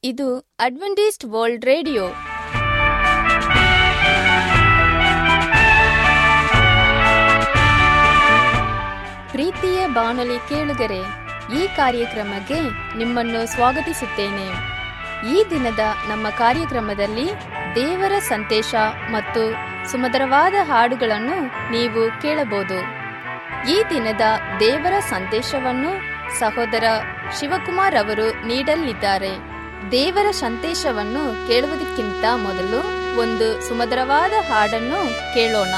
ಇದು Adventist world radio ಪ್ರೀತಿಯ ಬಾನುಲಿ ಕೇಳುಗರೆ ಈ ಕಾರ್ಯಕ್ರಮಕ್ಕೆ ನಿಮ್ಮನ್ನು ಸ್ವಾಗತಿಸುತ್ತೇನೆ ಈ ದಿನದ ನಮ್ಮ ಕಾರ್ಯಕ್ರಮದಲ್ಲಿ ದೇವರ ಸಂದೇಶ ಮತ್ತು ಸುಮಧುರವಾದ ಹಾಡುಗಳನ್ನು ನೀವು ಕೇಳಬಹುದು ಈ ದಿನದ ದೇವರ ಸಂದೇಶವನ್ನು ಸಹೋದರ ಶಿವಕುಮಾರ್ ಅವರು ನೀಡಲಿದ್ದಾರೆ ದೇವರ ಸಂದೇಶವನ್ನು ಕೇಳುವುದಕ್ಕಿಂತ ಮೊದಲು ಒಂದು ಸುಮಧುರವಾದ ಹಾಡನ್ನು ಕೇಳೋಣ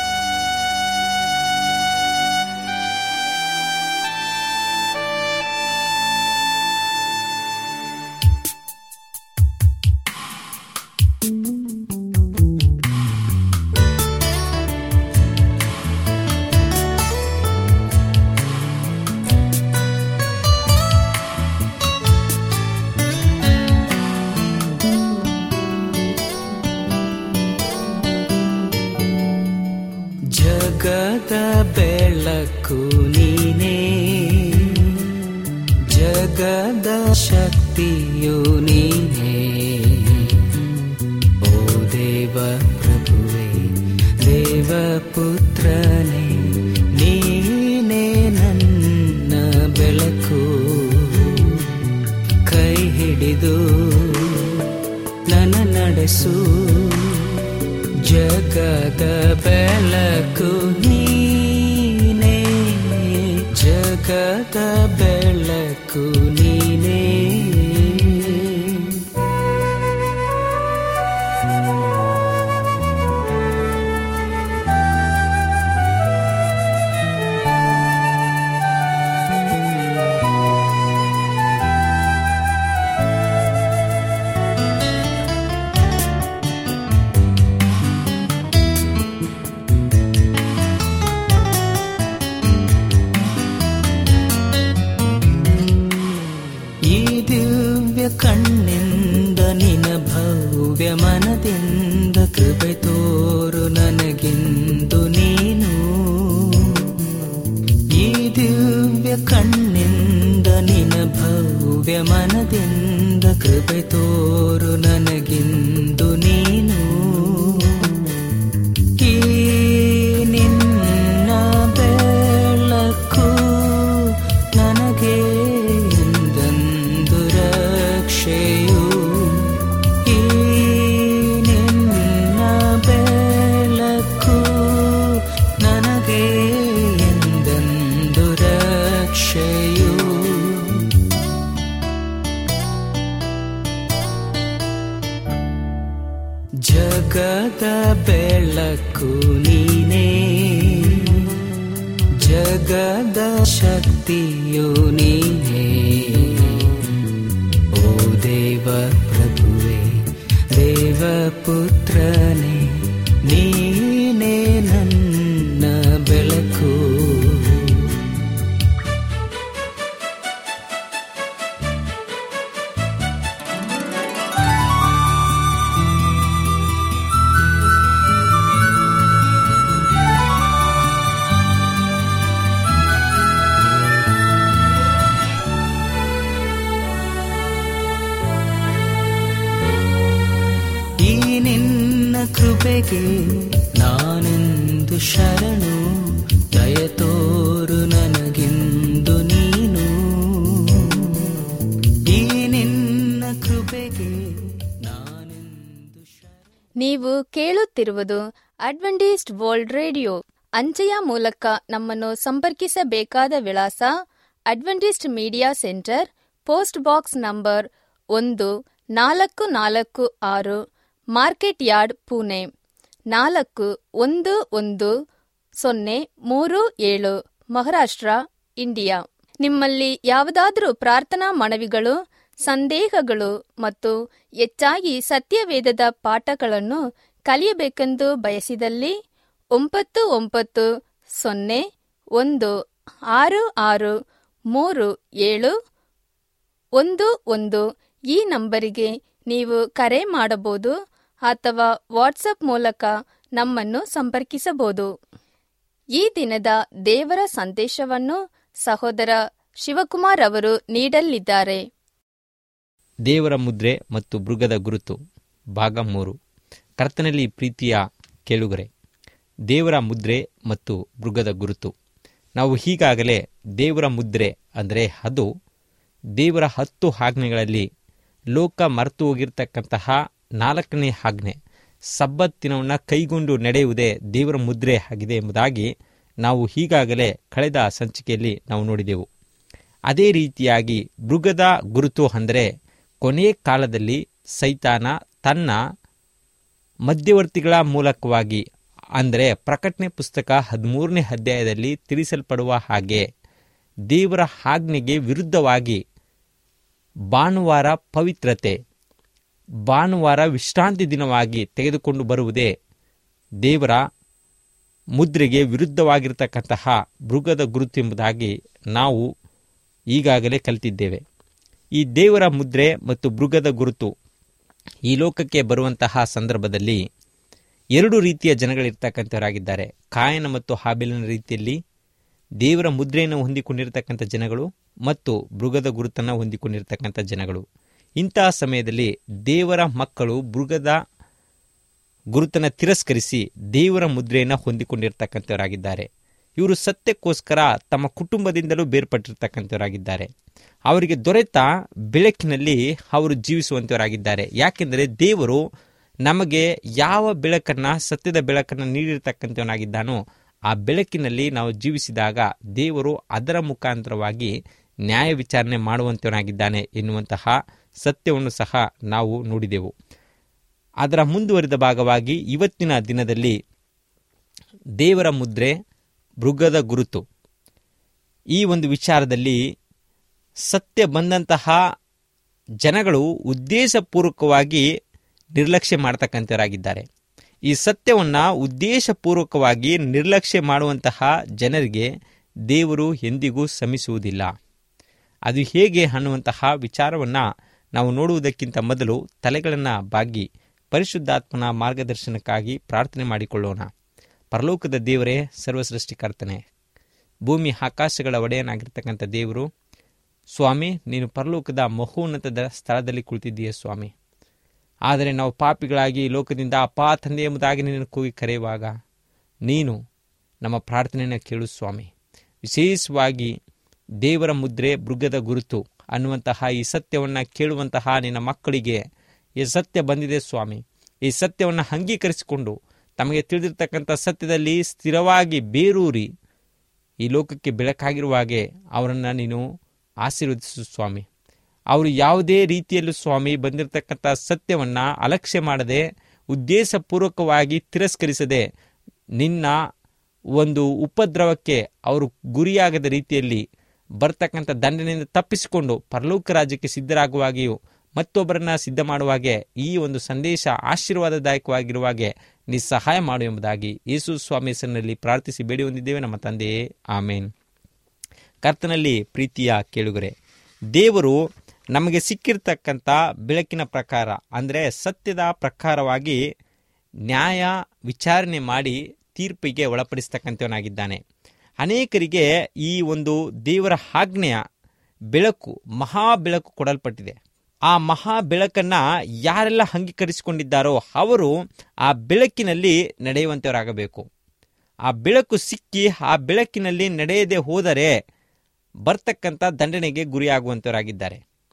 ಜಗದ ಬೆಳಕು ನೀನೇ ಜಗದ ಶಕ್ತಿಯು ನೀನೇ ಓ ದೇವ ಪ್ರಭುವೆ ದೇವ ಪುತ್ರನೇ ನೀನೇ ನನ್ನ ಬೆಳಕು ಕೈ ಹಿಡಿದು ನನ್ನ ನಡೆಸು ಜಗದ ಬೆಳಕು ನೀನೇ ಜಗದ ಬೆಳಕು ನೀನೇ ಈ ದಿವ್ಯ ಕಣ್ಣಿಂದ ನಿನ ಭವ್ಯ ಮನದಿಂದ ಕೃಪೆ ತೋರು ನನಗಿಂದು ನೀನು ಈ ದಿವ್ಯ ಕಣ್ಣಿಂದ ನಿನ ಭವ್ಯ ಮನದಿಂದ ಕೃಪೆ ತೋರು ನನಗಿಂದು ನೀನು ಈ ನಿನ್ನ ಬೆಳಕು ನನಗೆ ಎಂದೆಂದು ರಕ್ಷೆಯು ಈ ನಿನ್ನ ಬೆಳಕು ನನಗೆ ಎಂದೆಂದು ರಕ್ಷೆಯು ಜಗದ ಬೆಳಕು ನೀನೇ ಜಗದ ಶಕ್ತಿಯು ನೀನೇ ಓ ದೇವ ಪ್ರಭುವೆ ದೇವ ಪುತ್ರನೇ ನೀನೇ ನನ್ನ ಬೆಳಕು ಈ ನಿನ್ನ ಕೃಪೆಗೆ ನಾನೆಂದು ಶರಣು ದಯ ತೋರು ನನಗಿಂದು ನೀನು ಈ ನಿನ್ನ ಕೃಪೆಗೆ ನಾನೆಂದು ಶರಣು ನೀವು ಕೇಳುತ್ತಿರುವುದು ಅಡ್ವೆಂಟಿಸ್ಟ್ ವರ್ಲ್ಡ್ ರೇಡಿಯೋ ಅಂಚೆಯ ಮೂಲಕ ನಮ್ಮನ್ನು ಸಂಪರ್ಕಿಸಬೇಕಾದ ವಿಳಾಸ adventist media centre post box number ಒಂದು ನಾಲ್ಕು ನಾಲ್ಕು ಆರು ಮಾರ್ಕೆಟ್ ಯಾರ್ಡ್ ಪುಣೆ ನಾಲ್ಕು ಒಂದು ಒಂದು ಸೊನ್ನೆ ಮೂರು ಏಳು ಮಹಾರಾಷ್ಟ್ರ ಇಂಡಿಯಾ ನಿಮ್ಮಲ್ಲಿ ಯಾವುದಾದರೂ ಪ್ರಾರ್ಥನಾ ಮನವಿಗಳು ಸಂದೇಹಗಳು ಮತ್ತು ಹೆಚ್ಚಾಗಿ ಸತ್ಯವೇದದ ಪಾಠಗಳನ್ನು ಕಲಿಯಬೇಕೆಂದು ಬಯಸಿದಲ್ಲಿ ಒಂಬತ್ತು ಒಂಬತ್ತು ಸೊನ್ನೆ ಒಂದು ಆರು ಆರು ಮೂರು ಏಳು ಒಂದು ಒಂದು ಈ ನಂಬರಿಗೆ ನೀವು ಕರೆ ಮಾಡಬಹುದು ಅಥವಾ ವಾಟ್ಸಪ್ ಮೂಲಕ ನಮ್ಮನ್ನು ಸಂಪರ್ಕಿಸಬಹುದು ಈ ದಿನದ ದೇವರ ಸಂದೇಶವನ್ನು ಸಹೋದರ ಶಿವಕುಮಾರ್ ಅವರು ನೀಡಲಿದ್ದಾರೆ ದೇವರ ಮುದ್ರೆ ಮತ್ತು ಮೃಗದ ಗುರುತು ಭಾಗ ಮೂರು ಕರ್ತನಲ್ಲಿ ಪ್ರೀತಿಯ ಕೇಳುಗರೆ ದೇವರ ಮುದ್ರೆ ಮತ್ತು ಮೃಗದ ಗುರುತು ನಾವು ಈಗಾಗಲೇ ದೇವರ ಮುದ್ರೆ ಅಂದರೆ ಅದು ದೇವರ ಹತ್ತು ಆಜ್ಞೆಗಳಲ್ಲಿ ಲೋಕ ಮರೆತು ಹೋಗಿರ್ತಕ್ಕಂತಹ ನಾಲ್ಕನೇ ಆಜ್ಞೆ ಸಬ್ಬತ್ತಿನವನ್ನು ಕೈಗೊಂಡು ನಡೆಯುವುದೇ ದೇವರ ಮುದ್ರೆ ಆಗಿದೆ ಎಂಬುದಾಗಿ ನಾವು ಈಗಾಗಲೇ ಕಳೆದ ಸಂಚಿಕೆಯಲ್ಲಿ ನಾವು ನೋಡಿದೆವು ಅದೇ ರೀತಿಯಾಗಿ ಮೃಗದ ಗುರುತು ಅಂದರೆ ಕೊನೆ ಕಾಲದಲ್ಲಿ ಸೈತಾನ ತನ್ನ ಮಧ್ಯವರ್ತಿಗಳ ಮೂಲಕವಾಗಿ ಅಂದರೆ ಪ್ರಕಟಣೆ ಪುಸ್ತಕ ಹದಿಮೂರನೇ ಅಧ್ಯಾಯದಲ್ಲಿ ತಿಳಿಸಲ್ಪಡುವ ಹಾಗೆ ದೇವರ ಆಜ್ಞೆಗೆ ವಿರುದ್ಧವಾಗಿ ಭಾನುವಾರ ಪವಿತ್ರತೆ ಭಾನುವಾರ ವಿಶ್ರಾಂತಿ ದಿನವಾಗಿ ತೆಗೆದುಕೊಂಡು ಬರುವುದೇ ದೇವರ ಮುದ್ರೆಗೆ ವಿರುದ್ಧವಾಗಿರ್ತಕ್ಕಂತಹ ಮೃಗದ ಗುರುತು ಎಂಬುದಾಗಿ ನಾವು ಈಗಾಗಲೇ ಕಲಿತಿದ್ದೇವೆ ಈ ದೇವರ ಮುದ್ರೆ ಮತ್ತು ಮೃಗದ ಗುರುತು ಈ ಲೋಕಕ್ಕೆ ಬರುವಂತಹ ಸಂದರ್ಭದಲ್ಲಿ ಎರಡು ರೀತಿಯ ಜನಗಳಿರ್ತಕ್ಕಂಥವರಾಗಿದ್ದಾರೆ ಕಾಯನ ಮತ್ತು ಹಾಬಿಲಿನ ರೀತಿಯಲ್ಲಿ ದೇವರ ಮುದ್ರೆಯನ್ನು ಹೊಂದಿಕೊಂಡಿರ್ತಕ್ಕಂಥ ಜನಗಳು ಮತ್ತು ಮೃಗದ ಗುರುತನ್ನು ಹೊಂದಿಕೊಂಡಿರ್ತಕ್ಕಂಥ ಜನಗಳು ಇಂತಹ ಸಮಯದಲ್ಲಿ ದೇವರ ಮಕ್ಕಳು ಮೃಗದ ಗುರುತನ್ನು ತಿರಸ್ಕರಿಸಿ ದೇವರ ಮುದ್ರೆಯನ್ನು ಹೊಂದಿಕೊಂಡಿರ್ತಕ್ಕಂಥವರಾಗಿದ್ದಾರೆ ಇವರು ಸತ್ಯಕ್ಕೋಸ್ಕರ ತಮ್ಮ ಕುಟುಂಬದಿಂದಲೂ ಬೇರ್ಪಟ್ಟಿರ್ತಕ್ಕಂಥವರಾಗಿದ್ದಾರೆ ಅವರಿಗೆ ದೊರೆತ ಬೆಳಕಿನಲ್ಲಿ ಅವರು ಜೀವಿಸುವಂಥವರಾಗಿದ್ದಾರೆ ಯಾಕೆಂದರೆ ದೇವರು ನಮಗೆ ಯಾವ ಬೆಳಕನ್ನು ಸತ್ಯದ ಬೆಳಕನ್ನು ನೀಡಿರ್ತಕ್ಕಂಥವನಾಗಿದ್ದಾನೋ ಆ ಬೆಳಕಿನಲ್ಲಿ ನಾವು ಜೀವಿಸಿದಾಗ ದೇವರು ಅದರ ಮುಖಾಂತರವಾಗಿ ನ್ಯಾಯ ವಿಚಾರಣೆ ಮಾಡುವಂತವನಾಗಿದ್ದಾನೆ ಎನ್ನುವಂತಹ ಸತ್ಯವನ್ನು ಸಹ ನಾವು ನೋಡಿದೆವು ಅದರ ಮುಂದುವರಿದ ಭಾಗವಾಗಿ ಇವತ್ತಿನ ದಿನದಲ್ಲಿ ದೇವರ ಮುದ್ರೆ ಮೃಗದ ಗುರುತು ಈ ಒಂದು ವಿಚಾರದಲ್ಲಿ ಸತ್ಯ ಬಂದಂತಹ ಜನಗಳು ಉದ್ದೇಶಪೂರ್ವಕವಾಗಿ ನಿರ್ಲಕ್ಷ್ಯ ಮಾಡ್ತಕ್ಕಂಥವರಾಗಿದ್ದಾರೆ ಈ ಸತ್ಯವನ್ನು ಉದ್ದೇಶಪೂರ್ವಕವಾಗಿ ನಿರ್ಲಕ್ಷ್ಯ ಮಾಡುವಂತಹ ಜನರಿಗೆ ದೇವರು ಎಂದಿಗೂ ಶ್ರಮಿಸುವುದಿಲ್ಲ ಅದು ಹೇಗೆ ಅನ್ನುವಂತಹ ವಿಚಾರವನ್ನು ನಾವು ನೋಡುವುದಕ್ಕಿಂತ ಮೊದಲು ತಲೆಗಳನ್ನು ಬಾಗಿ ಪರಿಶುದ್ಧಾತ್ಮನ ಮಾರ್ಗದರ್ಶನಕ್ಕಾಗಿ ಪ್ರಾರ್ಥನೆ ಮಾಡಿಕೊಳ್ಳೋಣ ಪರಲೋಕದ ದೇವರೇ ಸರ್ವಸೃಷ್ಟಿಕರ್ತನೆ ಭೂಮಿ ಆಕಾಶಗಳ ಒಡೆಯನಾಗಿರ್ತಕ್ಕಂಥ ದೇವರು ಸ್ವಾಮಿ ನೀನು ಪರಲೋಕದ ಮಹೋನ್ನತದ ಸ್ಥಳದಲ್ಲಿ ಕುಳಿತಿದ್ದೀಯ ಸ್ವಾಮಿ ಆದರೆ ನಾವು ಪಾಪಿಗಳಾಗಿ ಈ ಲೋಕದಿಂದ ಅಪಾ ತಂದೆ ಎಂಬುದಾಗಿ ನಿನ್ನನ್ನು ಕೂಗಿ ಕರೆಯುವಾಗ ನೀನು ನಮ್ಮ ಪ್ರಾರ್ಥನೆಯನ್ನು ಕೇಳು ಸ್ವಾಮಿ ವಿಶೇಷವಾಗಿ ದೇವರ ಮುದ್ರೆ ಮೃಗದ ಗುರುತು ಅನ್ನುವಂತಹ ಈ ಸತ್ಯವನ್ನು ಕೇಳುವಂತಹ ನಿನ್ನ ಮಕ್ಕಳಿಗೆ ಈ ಸತ್ಯ ಬಂದಿದೆ ಸ್ವಾಮಿ ಈ ಸತ್ಯವನ್ನು ಅಂಗೀಕರಿಸಿಕೊಂಡು ತಮಗೆ ತಿಳಿದಿರ್ತಕ್ಕಂಥ ಸತ್ಯದಲ್ಲಿ ಸ್ಥಿರವಾಗಿ ಬೇರೂರಿ ಈ ಲೋಕಕ್ಕೆ ಬೆಳಕಾಗಿರುವ ಹಾಗೆ ಅವರನ್ನು ನೀನು ಆಶೀರ್ವದಿಸು ಸ್ವಾಮಿ ಅವರು ಯಾವುದೇ ರೀತಿಯಲ್ಲೂ ಸ್ವಾಮಿ ಬಂದಿರತಕ್ಕಂಥ ಸತ್ಯವನ್ನು ಅಲಕ್ಷ್ಯ ಮಾಡದೆ ಉದ್ದೇಶಪೂರ್ವಕವಾಗಿ ತಿರಸ್ಕರಿಸದೆ ನಿನ್ನ ಒಂದು ಉಪದ್ರವಕ್ಕೆ ಅವರು ಗುರಿಯಾಗದ ರೀತಿಯಲ್ಲಿ ಬರ್ತಕ್ಕಂಥ ದಂಡನೆಯಿಂದ ತಪ್ಪಿಸಿಕೊಂಡು ಪರಲೋಕ ರಾಜ್ಯಕ್ಕೆ ಸಿದ್ಧರಾಗುವಾಗಿಯೂ ಮತ್ತೊಬ್ಬರನ್ನ ಸಿದ್ಧ ಮಾಡುವಾಗೆ ಈ ಒಂದು ಸಂದೇಶ ಆಶೀರ್ವಾದದಾಯಕವಾಗಿರುವಾಗೆ ನೀ ಸಹಾಯ ಮಾಡು ಎಂಬುದಾಗಿ ಯೇಸು ಸ್ವಾಮಿ ಹೆಸರಿನಲ್ಲಿ ಪ್ರಾರ್ಥಿಸಿ ಬೇಡಿ ಹೊಂದಿದ್ದೇವೆ ನಮ್ಮ ತಂದೆಯೇ ಆಮೇನ್ ಕರ್ತನಲ್ಲಿ ಪ್ರೀತಿಯ ಕೇಳುಗರೆ ದೇವರು ನಮಗೆ ಸಿಕ್ಕಿರ್ತಕ್ಕಂಥ ಬೆಳಕಿನ ಪ್ರಕಾರ ಅಂದರೆ ಸತ್ಯದ ಪ್ರಕಾರವಾಗಿ ನ್ಯಾಯ ವಿಚಾರಣೆ ಮಾಡಿ ತೀರ್ಪಿಗೆ ಒಳಪಡಿಸ್ತಕ್ಕಂಥವನಾಗಿದ್ದಾನೆ ಅನೇಕರಿಗೆ ಈ ಒಂದು ದೇವರ ಆಜ್ಞೆಯ ಬೆಳಕು ಮಹಾ ಬೆಳಕು ಕೊಡಲ್ಪಟ್ಟಿದೆ ಆ ಮಹಾ ಬೆಳಕನ್ನು ಯಾರೆಲ್ಲ ಅಂಗೀಕರಿಸಿಕೊಂಡಿದ್ದಾರೋ ಅವರು ಆ ಬೆಳಕಿನಲ್ಲಿ ನಡೆಯುವಂಥವರಾಗಬೇಕು ಆ ಬೆಳಕು ಸಿಕ್ಕಿ ಆ ಬೆಳಕಿನಲ್ಲಿ ನಡೆಯದೆ ಹೋದರೆ ಬರ್ತಕ್ಕಂಥ ದಂಡನೆಗೆ ಗುರಿಯಾಗುವಂಥವರಾಗಿದ್ದಾರೆ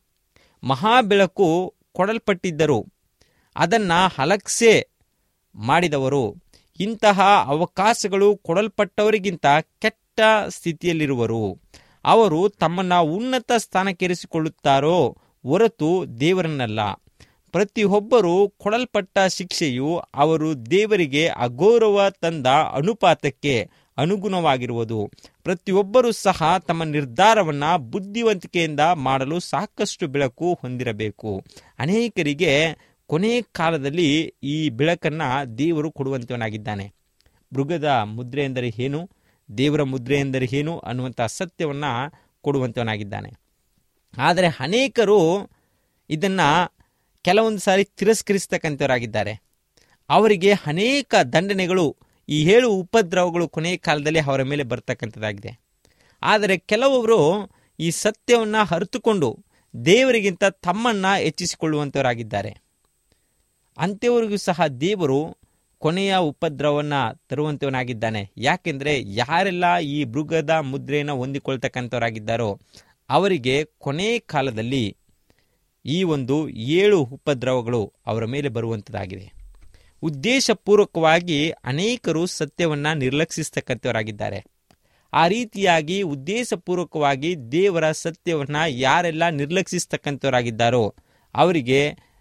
ಮಹಾ ಬೆಳಕು ಕೊಡಲ್ಪಟ್ಟಿದ್ದರು ಅದನ್ನು ಅಲಕ್ಸೆ ಮಾಡಿದವರು ಇಂತಹ ಅವಕಾಶಗಳು ಕೊಡಲ್ಪಟ್ಟವರಿಗಿಂತ ಕೆಟ್ಟ ಸ್ಥಿತಿಯಲ್ಲಿರುವರು ಅವರು ತಮ್ಮನ್ನು ಉನ್ನತ ಸ್ಥಾನಕ್ಕೇರಿಸಿಕೊಳ್ಳುತ್ತಾರೋ ಹೊರತು ದೇವರನ್ನಲ್ಲ ಪ್ರತಿಯೊಬ್ಬರು ಕೊಡಲ್ಪಟ್ಟ ಶಿಕ್ಷೆಯು ಅವರು ದೇವರಿಗೆ ಅಗೌರವ ತಂದ ಅನುಪಾತಕ್ಕೆ ಅನುಗುಣವಾಗಿರುವುದು ಪ್ರತಿಯೊಬ್ಬರೂ ಸಹ ತಮ್ಮ ನಿರ್ಧಾರವನ್ನು ಬುದ್ಧಿವಂತಿಕೆಯಿಂದ ಮಾಡಲು ಸಾಕಷ್ಟು ಬೆಳಕು ಹೊಂದಿರಬೇಕು ಅನೇಕರಿಗೆ ಕೊನೆ ಕಾಲದಲ್ಲಿ ಈ ಬೆಳಕನ್ನು ದೇವರು ಕೊಡುವಂತವನಾಗಿದ್ದಾನೆ ಮೃಗದ ಮುದ್ರೆ ಎಂದರೆ ಏನು ದೇವರ ಮುದ್ರೆ ಎಂದರೆ ಏನು ಅನ್ನುವಂಥ ಸತ್ಯವನ್ನು ಕೊಡುವಂತವನಾಗಿದ್ದಾನೆ ಆದರೆ ಅನೇಕರು ಇದನ್ನು ಕೆಲವೊಂದು ಸಾರಿ ತಿರಸ್ಕರಿಸ್ತಕ್ಕಂಥವರಾಗಿದ್ದಾರೆ ಅವರಿಗೆ ಅನೇಕ ದಂಡನೆಗಳು ಈ ಏಳು ಉಪದ್ರವಗಳು ಕೊನೆಯ ಕಾಲದಲ್ಲಿ ಅವರ ಮೇಲೆ ಬರ್ತಕ್ಕಂಥದ್ದಾಗಿದೆ ಆದರೆ ಕೆಲವೊಬ್ಬರು ಈ ಸತ್ಯವನ್ನು ಅರಿತುಕೊಂಡು ದೇವರಿಗಿಂತ ತಮ್ಮನ್ನ ಹೆಚ್ಚಿಸಿಕೊಳ್ಳುವಂಥವರಾಗಿದ್ದಾರೆ ಅಂಥವರಿಗೂ ಸಹ ದೇವರು ಕೊನೆಯ ಉಪದ್ರವನ್ನ ತರುವಂತವನಾಗಿದ್ದಾನೆ ಯಾಕೆಂದ್ರೆ ಯಾರೆಲ್ಲ ಈ ಮೃಗದ ಮುದ್ರೆಯನ್ನು ಹೊಂದಿಕೊಳ್ತಕ್ಕಂಥವರಾಗಿದ್ದಾರೋ ಅವರಿಗೆ ಕೊನೆ ಕಾಲದಲ್ಲಿ ಈ ಒಂದು ಏಳು ಉಪದ್ರವಗಳು ಅವರ ಮೇಲೆ ಬರುವಂಥದ್ದಾಗಿದೆ ಉದ್ದೇಶಪೂರ್ವಕವಾಗಿ ಅನೇಕರು ಸತ್ಯವನ್ನ ನಿರ್ಲಕ್ಷಿಸ್ತಕ್ಕಂಥವರಾಗಿದ್ದಾರೆ ಆ ರೀತಿಯಾಗಿ ಉದ್ದೇಶಪೂರ್ವಕವಾಗಿ ದೇವರ ಸತ್ಯವನ್ನ ಯಾರೆಲ್ಲ ನಿರ್ಲಕ್ಷಿಸ್ತಕ್ಕಂಥವರಾಗಿದ್ದಾರೋ ಅವರಿಗೆ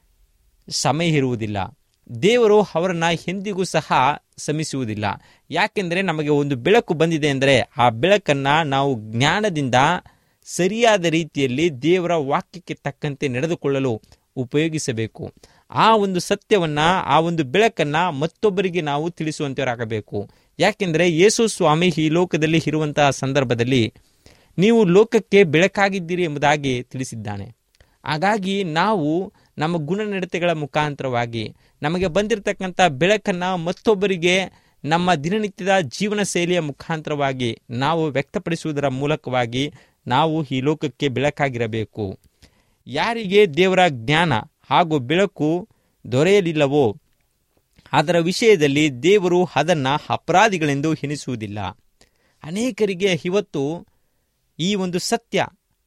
ಸಮಯ ಇರುವುದಿಲ್ಲ ದೇವರು ಅವರನ್ನ ಎಂದಿಗೂ ಸಹ ಶ್ರಮಿಸುವುದಿಲ್ಲ ಯಾಕೆಂದರೆ ನಮಗೆ ಒಂದು ಬೆಳಕು ಬಂದಿದೆ ಅಂದರೆ ಆ ಬೆಳಕನ್ನು ನಾವು ಜ್ಞಾನದಿಂದ ಸರಿಯಾದ ರೀತಿಯಲ್ಲಿ ದೇವರ ವಾಕ್ಯಕ್ಕೆ ತಕ್ಕಂತೆ ನಡೆದುಕೊಳ್ಳಲು ಉಪಯೋಗಿಸಬೇಕು ಆ ಒಂದು ಸತ್ಯವನ್ನ ಆ ಒಂದು ಬೆಳಕನ್ನ ಮತ್ತೊಬ್ಬರಿಗೆ ನಾವು ತಿಳಿಸುವಂತವರಾಗಬೇಕು ಯಾಕೆಂದರೆ ಯೇಸು ಸ್ವಾಮಿ ಈ ಲೋಕದಲ್ಲಿ ಇರುವಂತಹ ಸಂದರ್ಭದಲ್ಲಿ ನೀವು ಲೋಕಕ್ಕೆ ಬೆಳಕಾಗಿದ್ದೀರಿ ಎಂಬುದಾಗಿ ತಿಳಿಸಿದ್ದಾನೆ ಹಾಗಾಗಿ ನಾವು ನಮ್ಮ ಗುಣನಡತೆಗಳ ಮುಖಾಂತರವಾಗಿ ನಮಗೆ ಬಂದಿರತಕ್ಕಂಥ ಬೆಳಕನ್ನು ಮತ್ತೊಬ್ಬರಿಗೆ ನಮ್ಮ ದಿನನಿತ್ಯದ ಜೀವನ ಶೈಲಿಯ ಮುಖಾಂತರವಾಗಿ ನಾವು ವ್ಯಕ್ತಪಡಿಸುವುದರ ಮೂಲಕವಾಗಿ ನಾವು ಈ ಲೋಕಕ್ಕೆ ಬೆಳಕಾಗಿರಬೇಕು ಯಾರಿಗೆ ದೇವರ ಜ್ಞಾನ ಹಾಗೂ ಬೆಳಕು ದೊರೆಯಲಿಲ್ಲವೋ ಅದರ ವಿಷಯದಲ್ಲಿ ದೇವರು ಅದನ್ನು ಅಪರಾಧಿಗಳೆಂದು ಎನಿಸುವುದಿಲ್ಲ ಅನೇಕರಿಗೆ ಇವತ್ತು ಈ ಒಂದು ಸತ್ಯ